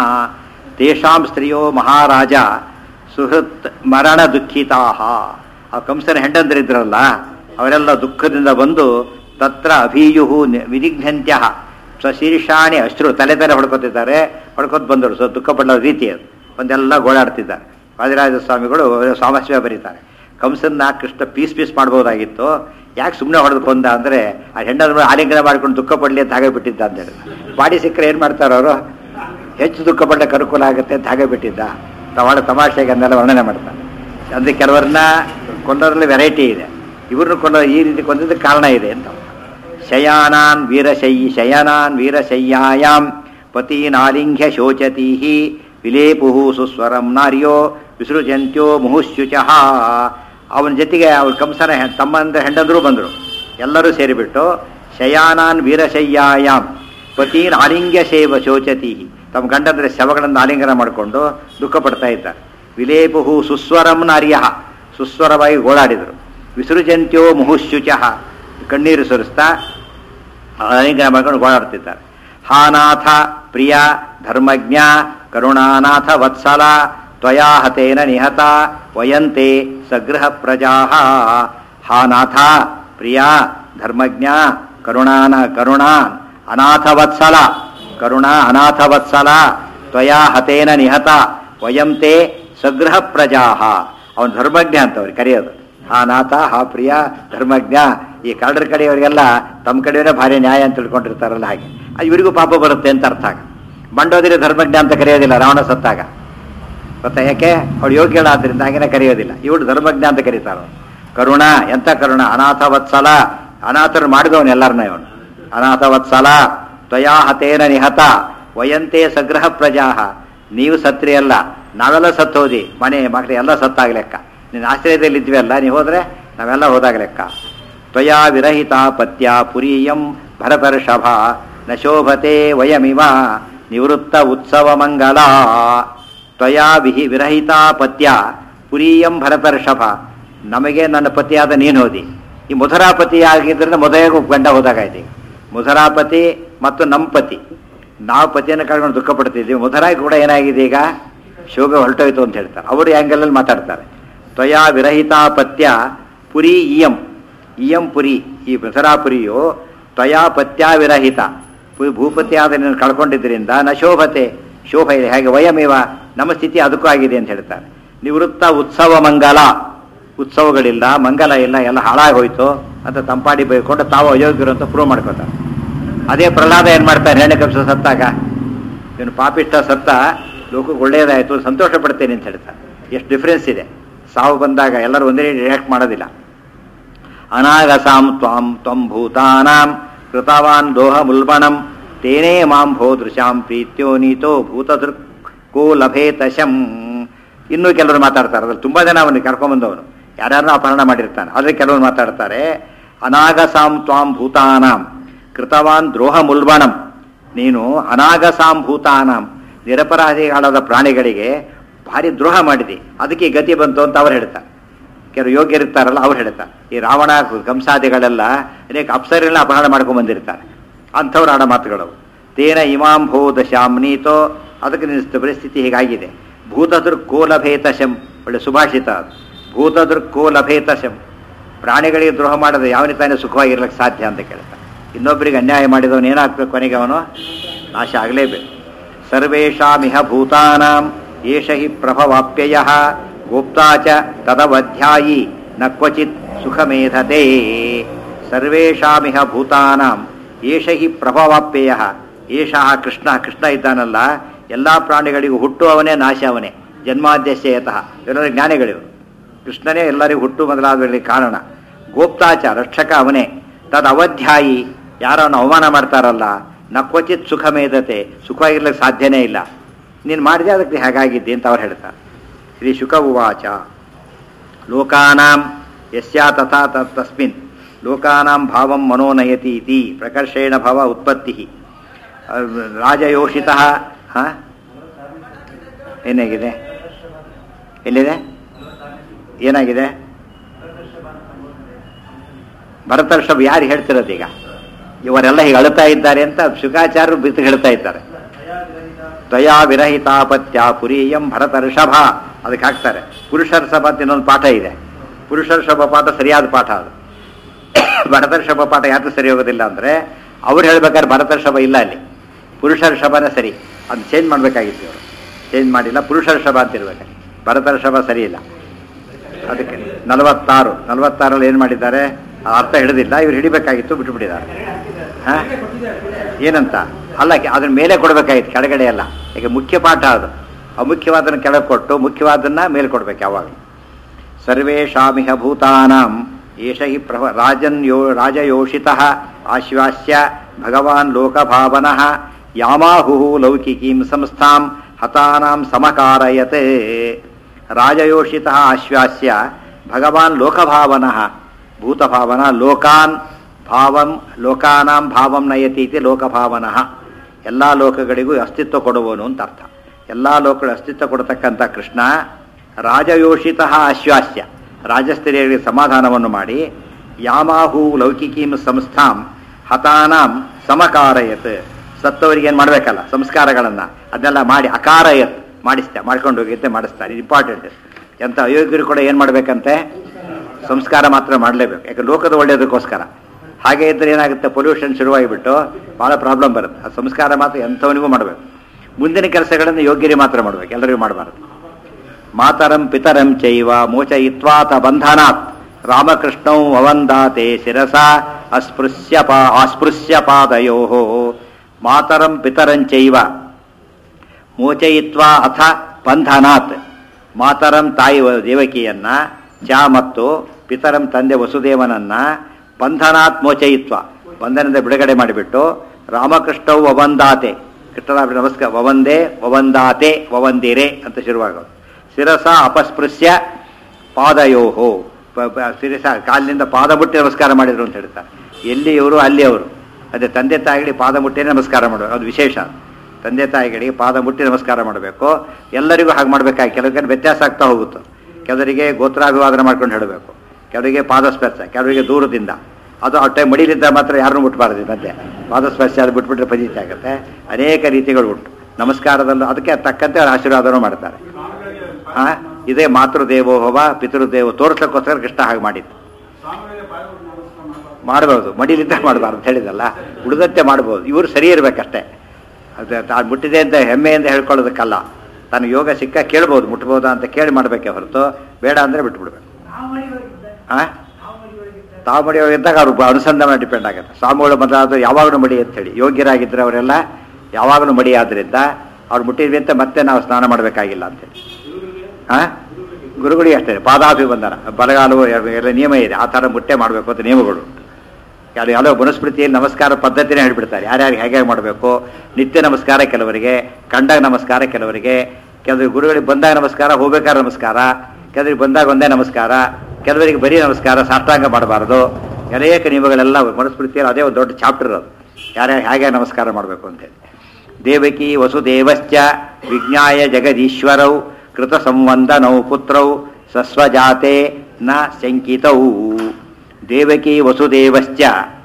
ತೇಷಾಂ ಸ್ತ್ರೀಯೋ ಮಹಾರಾಜ ಸುಹೃತ್ ಮರಣ ದುಃಖಿತಾ ಆ ಕಂಸನ ಹೆಂಡಂದರಿದ್ರಲ್ಲ ಅವರೆಲ್ಲ ದುಃಖದಿಂದ ಬಂದು ತತ್ರ ಅಭೀಯು ವಿನಿಘ್ನಂತ್ಯ ಸ್ವಶೀರ್ಷಾಣಿ ಅಶ್ರು ತಲೆ ತಲೆ ಹೊಡ್ಕೊತಿದ್ದಾರೆ ಹೊಡ್ಕೊತ ಬಂದರು ಸೊ ದುಃಖ ಪಡೋ ರೀತಿ ಅದು ಒಂದೆಲ್ಲ ಗೋಳಾಡ್ತಿದ್ದಾರೆ ವಾದಿರಾಜ ಸ್ವಾಮಿಗಳು ಸಾಮಸ್ಯ ಬರೀತಾರೆ ಕಂಸನ್ನ ಕೃಷ್ಣ ಪೀಸ್ ಪೀಸ್ ಮಾಡ್ಬೋದಾಗಿತ್ತು ಯಾಕೆ ಸುಮ್ಮನೆ ಹೊಡೆದು ಕೊಂದ ಅಂದರೆ ಆ ಹೆಣ್ಣನ್ನು ಆಲಿಂಗನ ಮಾಡ್ಕೊಂಡು ದುಃಖ ಪಡಲಿ ಅಂತ ಹಾಗೆ ಬಿಟ್ಟಿದ್ದ ಅಂತೇಳಿ ಬಾಡಿ ಸಿಕ್ಕರೆ ಏನು ಮಾಡ್ತಾರೆ ಅವರು ಹೆಚ್ಚು ದುಃಖ ಪಡ್ಲಿಕ್ಕೆ ಅನುಕೂಲ ಆಗುತ್ತೆ ಅಂತ ಹಾಗೆ ಬಿಟ್ಟಿದ್ದ ತವಾಡ ತಮಾಷೆಗೆ ಅಂದೆಲ್ಲ ವರ್ಣನೆ ಮಾಡ್ತಾನೆ ಅಂದರೆ ಕೆಲವರನ್ನ ಕೊಂದದ್ರಲ್ಲಿ ವೆರೈಟಿ ಇದೆ ಇವ್ರನ್ನ ಕೊಂದ ಈ ರೀತಿ ಕೊಂದದಕ್ಕೆ ಕಾರಣ ಇದೆ ಅಂತ ಶಯಾನಾನ್ ವೀರಶೈ ಶಯನಾನ್ ವೀರಶಯ್ಯಾಯಾಂ ಪತೀನಾಲಿಂಗ್ಯ ಶೋಚತೀ ವಿಲೇಪು ಸುಸ್ವರಂ ನಾರ್ಯೋ ವಿಸೃಜಂತ್ಯೋ ಮುಹುಶ್ಯುಚ ಅವನ ಜೊತೆಗೆ ಅವ್ರ ಕಂಸನ ಹೆ- ತಮ್ಮಂದ ಹೆಂಡಂದ್ರು ಬಂದರು ಎಲ್ಲರೂ ಸೇರಿಬಿಟ್ಟು ಶಯಾನಾನ್ ವೀರಶಯ್ಯಾಯಾಮ್ ಪತೀನ್ ಆಲಿಂಗ್ಯ ಶೇವ ಶೋಚತಿ ತಮ್ಮ ಗಂಡಂದ್ರೆ ಶವಗಳನ್ನು ಆಲಿಂಗನ ಮಾಡಿಕೊಂಡು ದುಃಖ ಪಡ್ತಾ ಇದ್ದಾರೆ ವಿಲೇಪುಹು ಸುಸ್ವರಂ ನಾರ್ಯ ಸುಸ್ವರವಾಗಿ ಗೋಳಾಡಿದರು ವಿಸೃಜಂತ್ಯೋ ಮುಹುಶುಚಃ ಕಣ್ಣೀರು ಸುರಿಸ್ತಾ ಆಲಿಂಗನ ಮಾಡ್ಕೊಂಡು ಗೋಳಾಡ್ತಿದ್ದಾರೆ ಹಾನಾಥ ಪ್ರಿಯ ಧರ್ಮಜ್ಞ ಕರುಣಾನಾಥ ವತ್ಸಲ ತ್ವಯಾ ಹತೇನ ನಿಹತ ವಯಂತೆ ಸಗೃಹ ಪ್ರಜಾ ಹಾನಾಥ ಪ್ರಿಯ ಧರ್ಮಜ್ಞ ಕರುಣಾನ ಕರುಣಾ ಅನಾಥ ವತ್ಸಲ ಕರುಣಾ ಅನಾಥ ವತ್ಸಲ ತ್ವಯಾ ಹತೇನ ನಿಹತ ವಯಂತೆ ಸಗೃಹ ಪ್ರಜಾ ಅವನು ಧರ್ಮಜ್ಞ ಅಂತ ಅವ್ರಿಗೆ ಕರೆಯೋದು ಹಾ ನಾಥ ಹಾ ಪ್ರಿಯ ಧರ್ಮಜ್ಞ ಈ ಕಳ್ಳರ ಕಡೆಯವರಿಗೆಲ್ಲ ತಮ್ಮ ಕಡೆಯವರೇ ಭಾರಿ ನ್ಯಾಯ ಅಂತ ತಿಳ್ಕೊಂಡಿರ್ತಾರಲ್ಲ ಹಾಗೆ ಅದು ಇವರಿಗೂ ಪಾಪ ಬರುತ್ತೆ ಅಂತ ಅರ್ಥ ಆಗ ಮಂಡೋದಿರಿ ಧರ್ಮಜ್ಞ ಅಂತ ಕರೆಯೋದಿಲ್ಲ ರಾವಣ ಸತ್ತಾಗ ಗೊತ್ತಾ ಯಾಕೆ ಅವಳು ಯೋಗ್ಯಳಾದ್ರಿಂದ ಹಾಗೇನೆ ಕರೆಯೋದಿಲ್ಲ ಇವಳು ಧರ್ಮಜ್ಞ ಅಂತ ಕರೀತಾರ ಕರುಣ ಎಂತ ಕರುಣ ಅನಾಥ ವತ್ಸಲ ಅನಾಥರು ಮಾಡಿದವನು ಎಲ್ಲರನ್ನ ಇವನು ಅನಾಥ ವತ್ಸಲ ತ್ವಯಾ ಹತೇನ ನಿಹತ ವಯಂತೆ ಸಗ್ರಹ ಪ್ರಜಾಹ ನೀವು ಸತ್ರಿ ಅಲ್ಲ ನಾವೆಲ್ಲ ಸತ್ತೋದಿ ಮನೆ ಮಕ್ಕಳು ಎಲ್ಲ ಸತ್ತಾಗ ಲೆಕ್ಕ ನಿನ್ನ ಆಶ್ರಯದಲ್ಲಿ ಇದ್ವಿ ಅಲ್ಲ ನೀವು ಹೋದ್ರೆ ನಾವೆಲ್ಲ ಹೋದಾಗ ಲೆಕ್ಕ ತ್ವಯಾ ವಿರಹಿತ ಪತ್ಯ ಪುರೀಯಂ ಭರತರ್ಷಭ ನ ಶೋಭತೆ ವಯಮಿವ ನಿವೃತ್ತ ಉತ್ಸವ ಮಂಗಲ ತ್ವಯಾ ವಿಹಿ ವಿರಹಿತ ಪತ್ಯ ಪುರೀಯಂ ಭರತರ್ಷಭ ನಮಗೆ ನನ್ನ ಪತಿಯಾದ ನೀನು ಹೋದಿ ಈ ಮಧುರಾಪತಿ ಆಗಿದ್ರಿಂದ ಮೊದಲಿಗೆ ಗಂಡ ಹೋದಾಗಾಯ್ತು ಈಗ ಮಧುರಾಪತಿ ಮತ್ತು ನಮ್ಮ ಪತಿ ನಾವು ಪತಿಯನ್ನು ಕಳ್ಕೊಂಡು ದುಃಖ ಪಡ್ತಿದ್ದೀವಿ ಮಧುರಾಗಿ ಕೂಡ ಏನಾಗಿದೆ ಈಗ ಶೋಭೆ ಹೊರಟೋಯ್ತು ಅಂತ ಹೇಳ್ತಾರೆ ಅವರು ಆ್ಯಂಗಲಲ್ಲಿ ಮಾತಾಡ್ತಾರೆ ತ್ವಯಾ ವಿರಹಿತ ಪತ್ಯ ಪುರಿ ಇಯಂ ಇಯಂ ಪುರಿ ಈ ಮಥುರಾಪುರಿಯು ತ್ವಯಾ ಪತ್ಯ ವಿರಹಿತ ಪು- ಭೂಪತಿಯಾದ ನೀನು ಕಳ್ಕೊಂಡಿದ್ದರಿಂದ ನ ಶೋಭತೆ ಶೋಭ ಇದೆ ಹಾಗೆ ವಯಮೇವ ನಮ್ಮ ಸ್ಥಿತಿ ಅದಕ್ಕೂ ಆಗಿದೆ ಅಂತ ಹೇಳ್ತಾರೆ ನಿವೃತ್ತ ಉತ್ಸವ ಮಂಗಲ ಉತ್ಸವಗಳಿಲ್ಲ ಮಂಗಲ ಇಲ್ಲ ಎಲ್ಲ ಹಾಳಾಗೋಯ್ತು ಅಂತ ತಂಪಾಡಿ ಬೈಕೊಂಡು ತಾವು ಅಯೋಗ್ಯರು ಅಂತ ಪ್ರೂವ್ ಮಾಡ್ಕೋತಾರೆ ಅದೇ ಪ್ರಹ್ಲಾದ ಏನ್ ಮಾಡ್ತಾರೆ ಹೆಣ್ಣೆ ಸತ್ತಾಗ ಇವನು ಪಾಪಿಷ್ಟ ಸತ್ತ ಲೋಕಕ್ಕೆ ಒಳ್ಳೆಯದಾಯಿತು ಸಂತೋಷ ಪಡ್ತೇನೆ ಅಂತ ಹೇಳ್ತಾರೆ ಎಷ್ಟು ಡಿಫ್ರೆನ್ಸ್ ಇದೆ ಸಾವು ಬಂದಾಗ ಎಲ್ಲರೂ ಒಂದೇ ರಿಯಾಕ್ಟ್ ಮಾಡೋದಿಲ್ಲ ಅನಾಗಸಾಂ ತ್ವಾಂ ತ್ವಂ ಭೂತಾನಾಂ ಕೃತವಾನ್ ದೋಹ ಮುಲ್ಬಣಂ ತೇನೇ ಮಾಂ ಭೋ ದೃಶಾಂ ಪ್ರೀತ್ಯೋ ನೀತೋ ಭೂತದೃಕ್ ಕೋ ಲಭೇತ ಶಂ ಇನ್ನೂ ಕೆಲವರು ಮಾತಾಡ್ತಾರೆ ಅದ್ರಲ್ಲಿ ತುಂಬಾ ಜನ ಅವನಿಗೆ ಕರ್ಕೊಂಬಂದವನು ಯಾರ್ಯಾರನ್ನೋ ಅಪಹರಣ ಮಾಡಿರ್ತಾನೆ ಆದ್ರೆ ಕೆಲವರು ಮಾತಾಡ್ತಾರೆ ಅನಾಗಸಾಂ ತ್ವಾಂ ಭೂತಾನಾಂ ಕೃತವಾನ್ ದ್ರೋಹ ಮುಲ್ಬಣಂ ನೀನು ಅನಾಗಸಾಂ ಭೂತಾನಾಂ ನಿರಪರಾಧಿಗಳಾದ ಪ್ರಾಣಿಗಳಿಗೆ ಭಾರಿ ದ್ರೋಹ ಮಾಡಿದಿ ಅದಕ್ಕೆ ಈ ಗತಿ ಬಂತು ಅಂತ ಅವ್ರು ಹೇಳ್ತಾರೆ ಕೆಲವು ಯೋಗ್ಯರಿರ್ತಾರಲ್ಲ ಅವ್ರು ಹೇಳ್ತಾರೆ ಈ ರಾವಣ ಕಂಸಾದಿಗಳೆಲ್ಲ ಅನೇಕ ಅಪ್ಸರೆಲ್ಲ ಅಪಹರಣ ಮಾಡ್ಕೊಂಡ್ ಬಂದಿರ್ತಾರೆ ಅಂಥವ್ರು ಆಡೋ ಮಾತುಗಳು ತೇನ ಇಮಾಂ ಭೋ ದಶಾಮ್ನೀತೋ ಅದಕ್ಕೆ ನಿನ್ನ ಪರಿಸ್ಥಿತಿ ಹೀಗಾಗಿದೆ ಭೂತದೃಕ್ ಕೋಲಭೇತ ಶಂ ಒಳ್ಳೆ ಸುಭಾಷಿತ ಅದು ಭೂತದೃಕ್ ಕೋಲಭೇತ ಶಂ ಪ್ರಾಣಿಗಳಿಗೆ ದ್ರೋಹ ಮಾಡದೆ ಯಾವನಿ ತಾನೇ ಸುಖವಾಗಿರ್ಲಿಕ್ಕೆ ಸಾಧ್ಯ ಅಂತ ಕೇಳ್ತಾನೆ ಇನ್ನೊಬ್ಬರಿಗೆ ಅನ್ಯಾಯ ಮಾಡಿದವನು ಏನಾಗ್ಬೇಕು ಕೊನೆಗೆ ಅವನು ನಾಶ ಆಗಲೇಬೇಕು ಸರ್ವೇಷಾಮಿಹ ಭೂತಾನಾಂ ಏಷ ಹಿ ಪ್ರಭವಾಪ್ಯಯ ಗೋಪ್ತಾ ಚ ತದವಧ್ಯಾಯಿ ನ ಕ್ವಚಿತ್ ಸುಖಮೇಧತೆ ಸರ್ವೇಷಾಮಿಹ ಭೂತಾನಾಂ ಏಷ ಹಿ ಪ್ರಭವಾಪ್ಯಯ ಏಷ ಕೃಷ್ಣ ಕೃಷ್ಣ ಇದ್ದಾನಲ್ಲ ಎಲ್ಲ ಪ್ರಾಣಿಗಳಿಗೂ ಹುಟ್ಟು ಅವನೇ ನಾಶ ಅವನೇ ಜನ್ಮಾದ್ಯಶಯತಃ ಇವರೆಲ್ಲ ಜ್ಞಾನಿಗಳಿವರು ಕೃಷ್ಣನೇ ಎಲ್ಲರಿಗೂ ಹುಟ್ಟು ಮೊದಲಾದವರಿಗೆ ಕಾರಣ ಗೋಪ್ತಾಚ ರಕ್ಷಕ ಅವನೇ ತದ್ ಅವಧ್ಯಾಯಿ ಯಾರನ್ನು ಅವಮಾನ ಮಾಡ್ತಾರಲ್ಲ ನ ಕ್ವಚಿತ್ ಸುಖ ಮೇಧತೆ ಸುಖವಾಗಿರ್ಲಿಕ್ಕೆ ಸಾಧ್ಯನೇ ಇಲ್ಲ ನೀನು ಮಾಡಿದೆ ಅದಕ್ಕೆ ಹೇಗಾಗಿದ್ದೆ ಅಂತ ಅವ್ರು ಹೇಳ್ತಾರೆ ಶ್ರೀ ಶುಕ ಉವಾಚ ಲೋಕಾನಾಂ ಯಸ್ಯಾ ತಥಾ ತ- ತಸ್ಮಿನ್ ಲೋಕಾನಾಂ ಭಾವಂ ಮನೋನಯತಿ ಇತಿ ಪ್ರಕರ್ಷೇಣ ಭವ ಉತ್ಪತ್ತಿ ರಾಜಯೋಷಿತ ಹಾ ಏನಾಗಿದೆ ಎಲ್ಲಿದೆ ಏನಾಗಿದೆ ಭರತರ್ಷಭ ಯಾರು ಹೇಳ್ತಿರೋದು ಈಗ ಇವರೆಲ್ಲ ಹೀಗೆ ಅಳುತ್ತಾ ಇದ್ದಾರೆ ಅಂತ ಶುಕಾಚಾರ್ಯರು ಬಿತ್ತು ಹೇಳ್ತಾ ಇದ್ದಾರೆ ತ್ವಯಾ ವಿರಹಿತಾಪತ್ಯ ಪುರೀಯಂ ಭರತರ್ಷಭ ಅದಕ್ಕೆ ಹಾಕ್ತಾರೆ ಪುರುಷರ್ಷಭ ಅಂತ ಇನ್ನೊಂದು ಪಾಠ ಇದೆ ಪುರುಷರ್ಷಭ ಪಾಠ ಸರಿಯಾದ ಪಾಠ ಅದು ಭರತರ್ಷಭ ಪಾಠ ಯಾಕೆ ಸರಿ ಹೋಗೋದಿಲ್ಲ ಅಂದ್ರೆ ಅವ್ರು ಹೇಳ್ಬೇಕಾದ್ರೆ ಭರತರ್ಷಭ ಇಲ್ಲ ಅಲ್ಲಿ ಪುರುಷರ್ಷಭನೇ ಸರಿ ಅದು ಚೇಂಜ್ ಮಾಡಬೇಕಾಗಿತ್ತು ಇವರು ಚೇಂಜ್ ಮಾಡಿಲ್ಲ ಪುರುಷರ್ಷಭ ಅಂತ ಇರ್ಬೇಕು ಭರತರ್ಷಭ ಸರಿ ಇಲ್ಲ ಅದಕ್ಕೆ ನಲವತ್ತಾರು ನಲವತ್ತಾರಲ್ಲಿ ಏನು ಮಾಡಿದ್ದಾರೆ ಆ ಅರ್ಥ ಹಿಡಿದಿಲ್ಲ ಇವ್ರು ಹಿಡಿಬೇಕಾಗಿತ್ತು ಬಿಟ್ಟುಬಿಟ್ಟಿದ್ದಾರೆ ಹಾ ಏನಂತ ಅಲ್ಲ ಕೆ- ಅದ್ರ ಮೇಲೆ ಕೊಡ್ಬೇಕಾಗಿತ್ತು ಕೆಳಗಡೆ ಅಲ್ಲ ಈಗ ಮುಖ್ಯ ಪಾಠ ಅದು ಅಮುಖ್ಯವಾದನ್ನು ಕೆಳಗೆ ಕೊಟ್ಟು ಮುಖ್ಯವಾದನ್ನ ಮೇಲೆ ಕೊಡ್ಬೇಕು ಯಾವಾಗ ಸರ್ವೇಷಾಮಿಹ ಭೂತಾನಾಂ ಏಷ ಹಿ ಪ್ರಭ ರಾಜನ್ ಯೋ ರಾಜಯೋಷಿತ ಆಶ್ವಾಸ್ಯ ಭಗವಾನ್ ಲೋಕಭಾವನಃ ಯಾಮಾಹು ಲೌಕಿಕೀಂ ಸಂಸ್ಥಾಂ ಹತಾನಾಂ ಸಮಕಾರಯತೆ ರಾಜಯೋಷಿತ ಆಶ್ವಾಸ್ಯ ಭಗವಾನ್ ಲೋಕಭಾವನಃ ಭೂತಭಾವನ ಲೋಕಾನ್ ಭಾವಂ ಲೋಕಾನಾಂ ಭಾವಂ ನಯತಿ ಇತಿ ಲೋಕಭಾವನಃ ಎಲ್ಲ ಲೋಕಗಳಿಗೂ ಅಸ್ತಿತ್ವ ಕೊಡುವನು ಅಂತ ಅರ್ಥ ಎಲ್ಲ ಲೋಕಗಳು ಅಸ್ತಿತ್ವ ಕೊಡತಕ್ಕಂಥ ಕೃಷ್ಣ ರಾಜಯೋಷಿತ ಆಶ್ವಾಸ್ಯ ರಾಜಸ್ಥಿರಿಯರಿಗೆ ಸಮಾಧಾನವನ್ನು ಮಾಡಿ ಯಾಮಾಹು ಲೌಕಿಕೀಂ ಸಂಸ್ಥಾಂ ಹತಾನಾಂ ಸಮಕಾರಯತ್ ಸತ್ತವರಿಗೆ ಏನು ಮಾಡಬೇಕಲ್ಲ ಸಂಸ್ಕಾರಗಳನ್ನು ಅದನ್ನೆಲ್ಲ ಮಾಡಿ ಅಕಾರಯತ್ ಮಾಡಿಸ್ತಾ ಮಾಡ್ಕೊಂಡು ಹೋಗಿತ್ತೆ ಮಾಡಿಸ್ತಾರೆ ಇಂಪಾರ್ಟೆಂಟ್ ಎಂಥ ಅಯೋಗ್ಯರು ಕೂಡ ಏನು ಮಾಡಬೇಕಂತೆ ಸಂಸ್ಕಾರ ಮಾತ್ರ ಮಾಡಲೇಬೇಕು ಯಾಕೆ ಲೋಕದ ಒಳ್ಳೆಯದಕ್ಕೋಸ್ಕರ ಹಾಗೆ ಇದ್ದರೆ ಏನಾಗುತ್ತೆ ಪೊಲ್ಯೂಷನ್ ಶುರುವಾಗಿಬಿಟ್ಟು ಭಾಳ ಪ್ರಾಬ್ಲಮ್ ಬರುತ್ತೆ ಆ ಸಂಸ್ಕಾರ ಮಾತ್ರ ಎಂಥವನಿಗೂ ಮಾಡಬೇಕು ಮುಂದಿನ ಕೆಲಸಗಳನ್ನು ಯೋಗ್ಯರಿ ಮಾತ್ರ ಮಾಡಬೇಕು ಎಲ್ಲರಿಗೂ ಮಾಡಬಾರ್ದು ಮಾತರಂ ಪಿತರಂ ಚೈವ ಮೋಚಯಿತ್ವಾತ ಬಂಧನಾತ್ ರಾಮಕೃಷ್ಣೌ ಅವಂದಾತೆ ಶಿರಸ ಅಸ್ಪೃಶ್ಯ ಪಾ ಅಸ್ಪೃಶ್ಯ ಪಾದಯೋ ಮಾತರಂ ಪಿತರಂಚೈವ ಮೋಚಯಿತ್ವ ಅಥ ಬಂಧನಾತ್ ಮಾತರಂ ತಾಯಿ ವ- ದೇವಕಿಯನ್ನ ಚ ಮತ್ತು ಪಿತರಂ ತಂದೆ ವಸುದೇವನನ್ನ ಬಂಧನಾತ್ ಮೋಚಯಿತ್ವ ಬಂಧನದಿಂದ ಬಿಡುಗಡೆ ಮಾಡಿಬಿಟ್ಟು ರಾಮಕೃಷ್ಣವು ವವಂದಾತೆ ಕೃಷ್ಣರಾಮ ನಮಸ್ಕಾರ ವವಂದೇ ವವಂದಾತೆ ವವಂದಿರೆ ಅಂತ ಶುರುವಾಗೋದು ಶಿರಸ ಅಪಸ್ಪೃಶ್ಯ ಪಾದಯೋಹೋ ಪ- ಪ- ಶಿರಸ ಕಾಲಿನಿಂದ ಪಾದ ಮುಟ್ಟಿ ನಮಸ್ಕಾರ ಮಾಡಿದ್ರು ಅಂತ ಹೇಳ್ತಾರೆ ಎಲ್ಲಿ ಇವರು ಅಲ್ಲಿ ಅವರು ಅದೇ ತಂದೆ ತಾಯಿಗಳಿಗೆ ಪಾದ ಮುಟ್ಟಿನೇ ನಮಸ್ಕಾರ ಮಾಡಬೇಕು ಅದು ವಿಶೇಷ ತಂದೆ ತಾಯಿಗಳಿಗೆ ಪಾದ ಮುಟ್ಟಿ ನಮಸ್ಕಾರ ಮಾಡಬೇಕು ಎಲ್ಲರಿಗೂ ಹಾಗೆ ಮಾಡಬೇಕಾಗಿ ಕೆಲವರಿಗೆ ವ್ಯತ್ಯಾಸ ಆಗ್ತಾ ಹೋಗುತ್ತೆ ಕೆಲವರಿಗೆ ಗೋತ್ರಾಭಿವಾದನ ಮಾಡ್ಕೊಂಡು ಹೇಳಬೇಕು ಕೆಲವರಿಗೆ ಪಾದಸ್ಪರ್ಶ ಕೆಲವರಿಗೆ ದೂರದಿಂದ ಅದು ಆ ಟೈಮ್ ಮಡಿಲಿದ್ದ ಮಾತ್ರ ಯಾರನ್ನೂ ಮುಟ್ಬಾರ್ದು ಮಧ್ಯೆ ಪಾದಸ್ಪರ್ಶ ಅದು ಬಿಟ್ಬಿಟ್ರೆ ಫಜಿತಿ ಆಗುತ್ತೆ ಅನೇಕ ರೀತಿಗಳು ಉಂಟು ನಮಸ್ಕಾರದಲ್ಲೂ ಅದಕ್ಕೆ ತಕ್ಕಂತೆ ಅವ್ರು ಆಶೀರ್ವಾದನೂ ಮಾಡ್ತಾರೆ ಆ ಇದೇ ಮಾತೃದೇವೋಭವ ಪಿತೃದೇವ ತೋರಿಸ್ಲಿಕ್ಕೋಸ್ಕರ ಕೃಷ್ಣ ಹಾಗೆ ಮಾಡಿದ್ದು ಮಾಡಬಹುದು ಮಡಿಲಿದ್ದ ಮಾಡಬಾರ್ದು ಅಂತ ಹೇಳಿದಲ್ಲ ಉಳಿದಂತೆ ಮಾಡ್ಬೋದು ಇವರು ಸರಿ ಇರಬೇಕಷ್ಟೇ ಅದು ತಾನು ಮುಟ್ಟಿದೆ ಅಂತ ಹೆಮ್ಮೆಯಿಂದ ಹೇಳ್ಕೊಳ್ಳೋದಕ್ಕಲ್ಲ ತಾನು ಯೋಗ ಸಿಕ್ಕ ಕೇಳ್ಬೋದು ಮುಟ್ಬೋದಾ ಅಂತ ಕೇಳಿ ಮಾಡಬೇಕೆ ಹೊರತು ಬೇಡ ಅಂದರೆ ಬಿಟ್ಬಿಡ್ಬೇಕು ಆ ತಾವು ಮಡಿಯವರು ಇದ್ದಾಗ ಅವ್ರು ಅನುಸಂಧಾನ ಡಿಪೆಂಡ್ ಆಗುತ್ತೆ ಸ್ವಾಮಿಗಳು ಮೊದಲಾದ್ರು ಯಾವಾಗಲೂ ಮಡಿ ಅಂತೇಳಿ ಯೋಗ್ಯರಾಗಿದ್ದರೆ ಅವರೆಲ್ಲ ಯಾವಾಗಲೂ ಮಡಿ ಆದ್ರಿಂದ ಅವ್ರು ಮುಟ್ಟಿದ್ವಿ ಅಂತ ಮತ್ತೆ ನಾವು ಸ್ನಾನ ಮಾಡಬೇಕಾಗಿಲ್ಲ ಅಂತೇಳಿ ಆ ಗುರುಗಳಿಗೆ ಅಷ್ಟೇ ಪಾದಾಭಿವಂದನ ಬಲಗಾಲು ಎಲ್ಲ ನಿಯಮ ಇದೆ ಆ ಥರ ಮುಟ್ಟೆ ಮಾಡಬೇಕು ಅಂತ ನಿಯಮಗಳು ಕೆಲವು ಯಾವುದೋ ಮನುಸ್ಮೃತಿಯಲ್ಲಿ ನಮಸ್ಕಾರ ಪದ್ಧತಿನೇ ಹೇಳ್ಬಿಡ್ತಾರೆ ಯಾರ್ಯಾರು ಹೇಗೆ ಹೇಗೆ ಮಾಡಬೇಕು ನಿತ್ಯ ನಮಸ್ಕಾರ ಕೆಲವರಿಗೆ ಕಂಡಾಗ ನಮಸ್ಕಾರ ಕೆಲವರಿಗೆ ಕೆಲವರಿಗೆ ಗುರುಗಳಿಗೆ ಬಂದಾಗ ನಮಸ್ಕಾರ ಹೋಗ್ಬೇಕಾದ್ರೆ ನಮಸ್ಕಾರ ಕೆಲವರಿಗೆ ಬಂದಾಗ ಒಂದೇ ನಮಸ್ಕಾರ ಕೆಲವರಿಗೆ ಬರೀ ನಮಸ್ಕಾರ ಸಾಷ್ಟಾಂಗ ಮಾಡಬಾರ್ದು ಅನೇಕ ನಿಯಮಗಳೆಲ್ಲ ಮನುಸ್ಮೃತಿಯಲ್ಲಿ ಅದೇ ಒಂದು ದೊಡ್ಡ ಚಾಪ್ಟರ್ ಅದು ಯಾರ್ಯಾರು ಹೇಗೆ ನಮಸ್ಕಾರ ಮಾಡಬೇಕು ಅಂತೇಳಿ ದೇವಕಿ ವಸುದೇವಶ್ಚ ವಿಜ್ಞಾಯ ಜಗದೀಶ್ವರೌ ಕೃತ ಸಂವಂದನೌ ಪುತ್ರೌ ಸಸ್ವಜಾತೆ ನ ಶಂಕಿತೌ ದೇವಕಿ ವಸುದೇವಶ್ಚ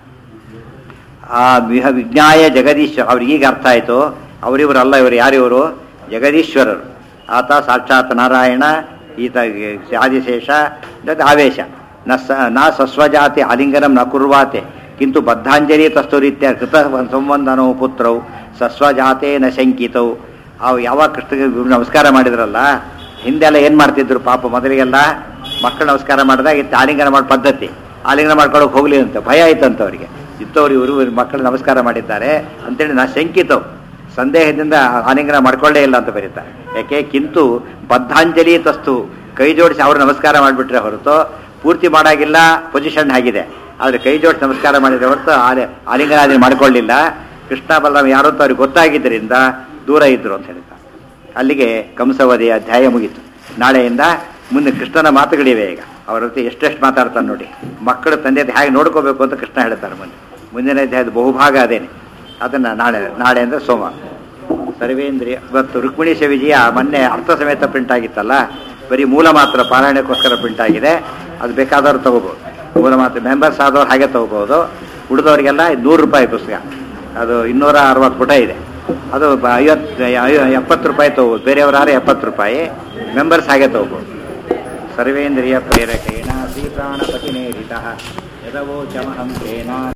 ಆ ವಿಹ ವಿಜ್ಞಾಯ ಜಗದೀಶ್ವರ ಅವ್ರಿಗೆ ಈಗ ಅರ್ಥ ಆಯಿತು ಅವರಿವರಲ್ಲ ಇವರು ಯಾರಿವರು ಜಗದೀಶ್ವರರು ಆತ ಸಾಕ್ಷಾತ್ ನಾರಾಯಣ ಈತ ಆದಿಶೇಷ ಜೊತೆ ಆವೇಶ ನ ಸ ನ ಸಸ್ವಜಾತಿ ಆಲಿಂಗನಂ ನ ಕುರ್ವಾತೆ ಕಿಂತು ಬದ್ಧಾಂಜಲಿ ತಸ್ತುರಿತ್ಯ ಕೃತ ಸಂವಂದನೋ ಪುತ್ರೌ ಸಸ್ವಜಾತೆ ನ ಶಂಕಿತೌ ಅವು ಯಾವಾಗ ಕೃಷ್ಣಗೆ ನಮಸ್ಕಾರ ಮಾಡಿದ್ರಲ್ಲ ಹಿಂದೆಲ್ಲ ಏನು ಮಾಡ್ತಿದ್ರು ಪಾಪ ಮೊದಲಿಗೆಲ್ಲ ಮಕ್ಕಳು ನಮಸ್ಕಾರ ಮಾಡಿದಾಗ ಇತ್ತು ಆಲಿಂಗನ ಮಾಡೋ ಪದ್ಧತಿ ಆಲಿಂಗನ ಮಾಡ್ಕೊಳ್ಳೋಕೆ ಹೋಗ್ಲಿ ಅಂತ ಭಯ ಆಯ್ತಂತ ಅವರಿಗೆ ಇತ್ತವ್ರು ಇವರು ಮಕ್ಕಳು ನಮಸ್ಕಾರ ಮಾಡಿದ್ದಾರೆ ಅಂತೇಳಿ ನಾ ಶಂಕಿತವು ಸಂದೇಹದಿಂದ ಆಲಿಂಗನ ಮಾಡ್ಕೊಳ್ಳೇ ಇಲ್ಲ ಅಂತ ಬರೀತಾರೆ ಯಾಕೆ ಕಿಂತು ಬದ್ಧಾಂಜಲಿ ತಸ್ತು ಕೈ ಜೋಡಿಸಿ ಅವ್ರು ನಮಸ್ಕಾರ ಮಾಡಿಬಿಟ್ರೆ ಹೊರತು ಪೂರ್ತಿ ಮಾಡಾಗಿಲ್ಲ ಪೊಸಿಷನ್ ಆಗಿದೆ ಆದರೆ ಕೈ ಜೋಡಿಸಿ ನಮಸ್ಕಾರ ಮಾಡಿದ್ರೆ ಹೊರತು ಆಲಿ ಆಲಿಂಗನ ಅದನ್ನು ಮಾಡ್ಕೊಳ್ಳಿಲ್ಲ ಕೃಷ್ಣ ಬಲರಾಮ ಯಾರು ಅಂತ ಅವ್ರಿಗೆ ಗೊತ್ತಾಗಿದ್ದರಿಂದ ದೂರ ಇದ್ರು ಅಂತ ಹೇಳ್ತಾರೆ ಅಲ್ಲಿಗೆ ಕಂಸವಧಿ ಅಧ್ಯಾಯ ಮುಗೀತು ನಾಳೆಯಿಂದ ಮುಂದೆ ಕೃಷ್ಣನ ಮಾತುಗಳಿವೆ ಈಗ ಅವ್ರ ಜೊತೆ ಎಷ್ಟೆಷ್ಟು ಮಾತಾಡ್ತಾನೆ ನೋಡಿ ಮಕ್ಕಳು ತಂದೆ ಹೇಗೆ ನೋಡ್ಕೋಬೇಕು ಅಂತ ಕೃಷ್ಣ ಹೇಳ್ತಾರೆ ಮುಂದೆ ಮುಂದಿನ ಅಧ್ಯಾಯದ ಬಹುಭಾಗ ಅದೇನೆ ಅದನ್ನು ನಾಳೆ ನಾಳೆ ಅಂದರೆ ಸೋಮವಾರ ಸರ್ವೇಂದ್ರಿಯ ಇವತ್ತು ರುಕ್ಮಿಣೀಶ ವಿಜಯ ಮೊನ್ನೆ ಅರ್ಥ ಸಮೇತ ಪ್ರಿಂಟ್ ಆಗಿತ್ತಲ್ಲ ಬರೀ ಮೂಲ ಮಾತ್ರ ಪಾರಾಯಣಕ್ಕೋಸ್ಕರ ಪ್ರಿಂಟ್ ಆಗಿದೆ ಅದು ಬೇಕಾದವ್ರು ತಗೋಬೋದು ಮೂಲ ಮಾತ್ರ ಮೆಂಬರ್ಸ್ ಆದವ್ರು ಹಾಗೆ ತಗೋಬೋದು ಉಳಿದವರಿಗೆಲ್ಲ ನೂರು ರೂಪಾಯಿ ಪುಸ್ತಕ ಅದು ಇನ್ನೂರ ಅರವತ್ತು ಪುಟ ಇದೆ ಅದು ಬ- ಐವತ್ತು ಐ- ಎಪ್ಪತ್ತು ರೂಪಾಯಿ ತಗೋಬೋದು ಬೇರೆಯವರಾದ್ರೆ ಎಪ್ಪತ್ತು ರೂಪಾಯಿ ಮೆಂಬರ್ಸ್ ಹಾಗೆ ತಗೋಬೋದು ಸರ್ವೇಂದ್ರಿಯ ಪ್ರೇರಕೇಣ ಶ್ರೀ ಪ್ರಾಣಪತಿನೇರಿತ ಯದವೋಚಮಹಂ ತೇನ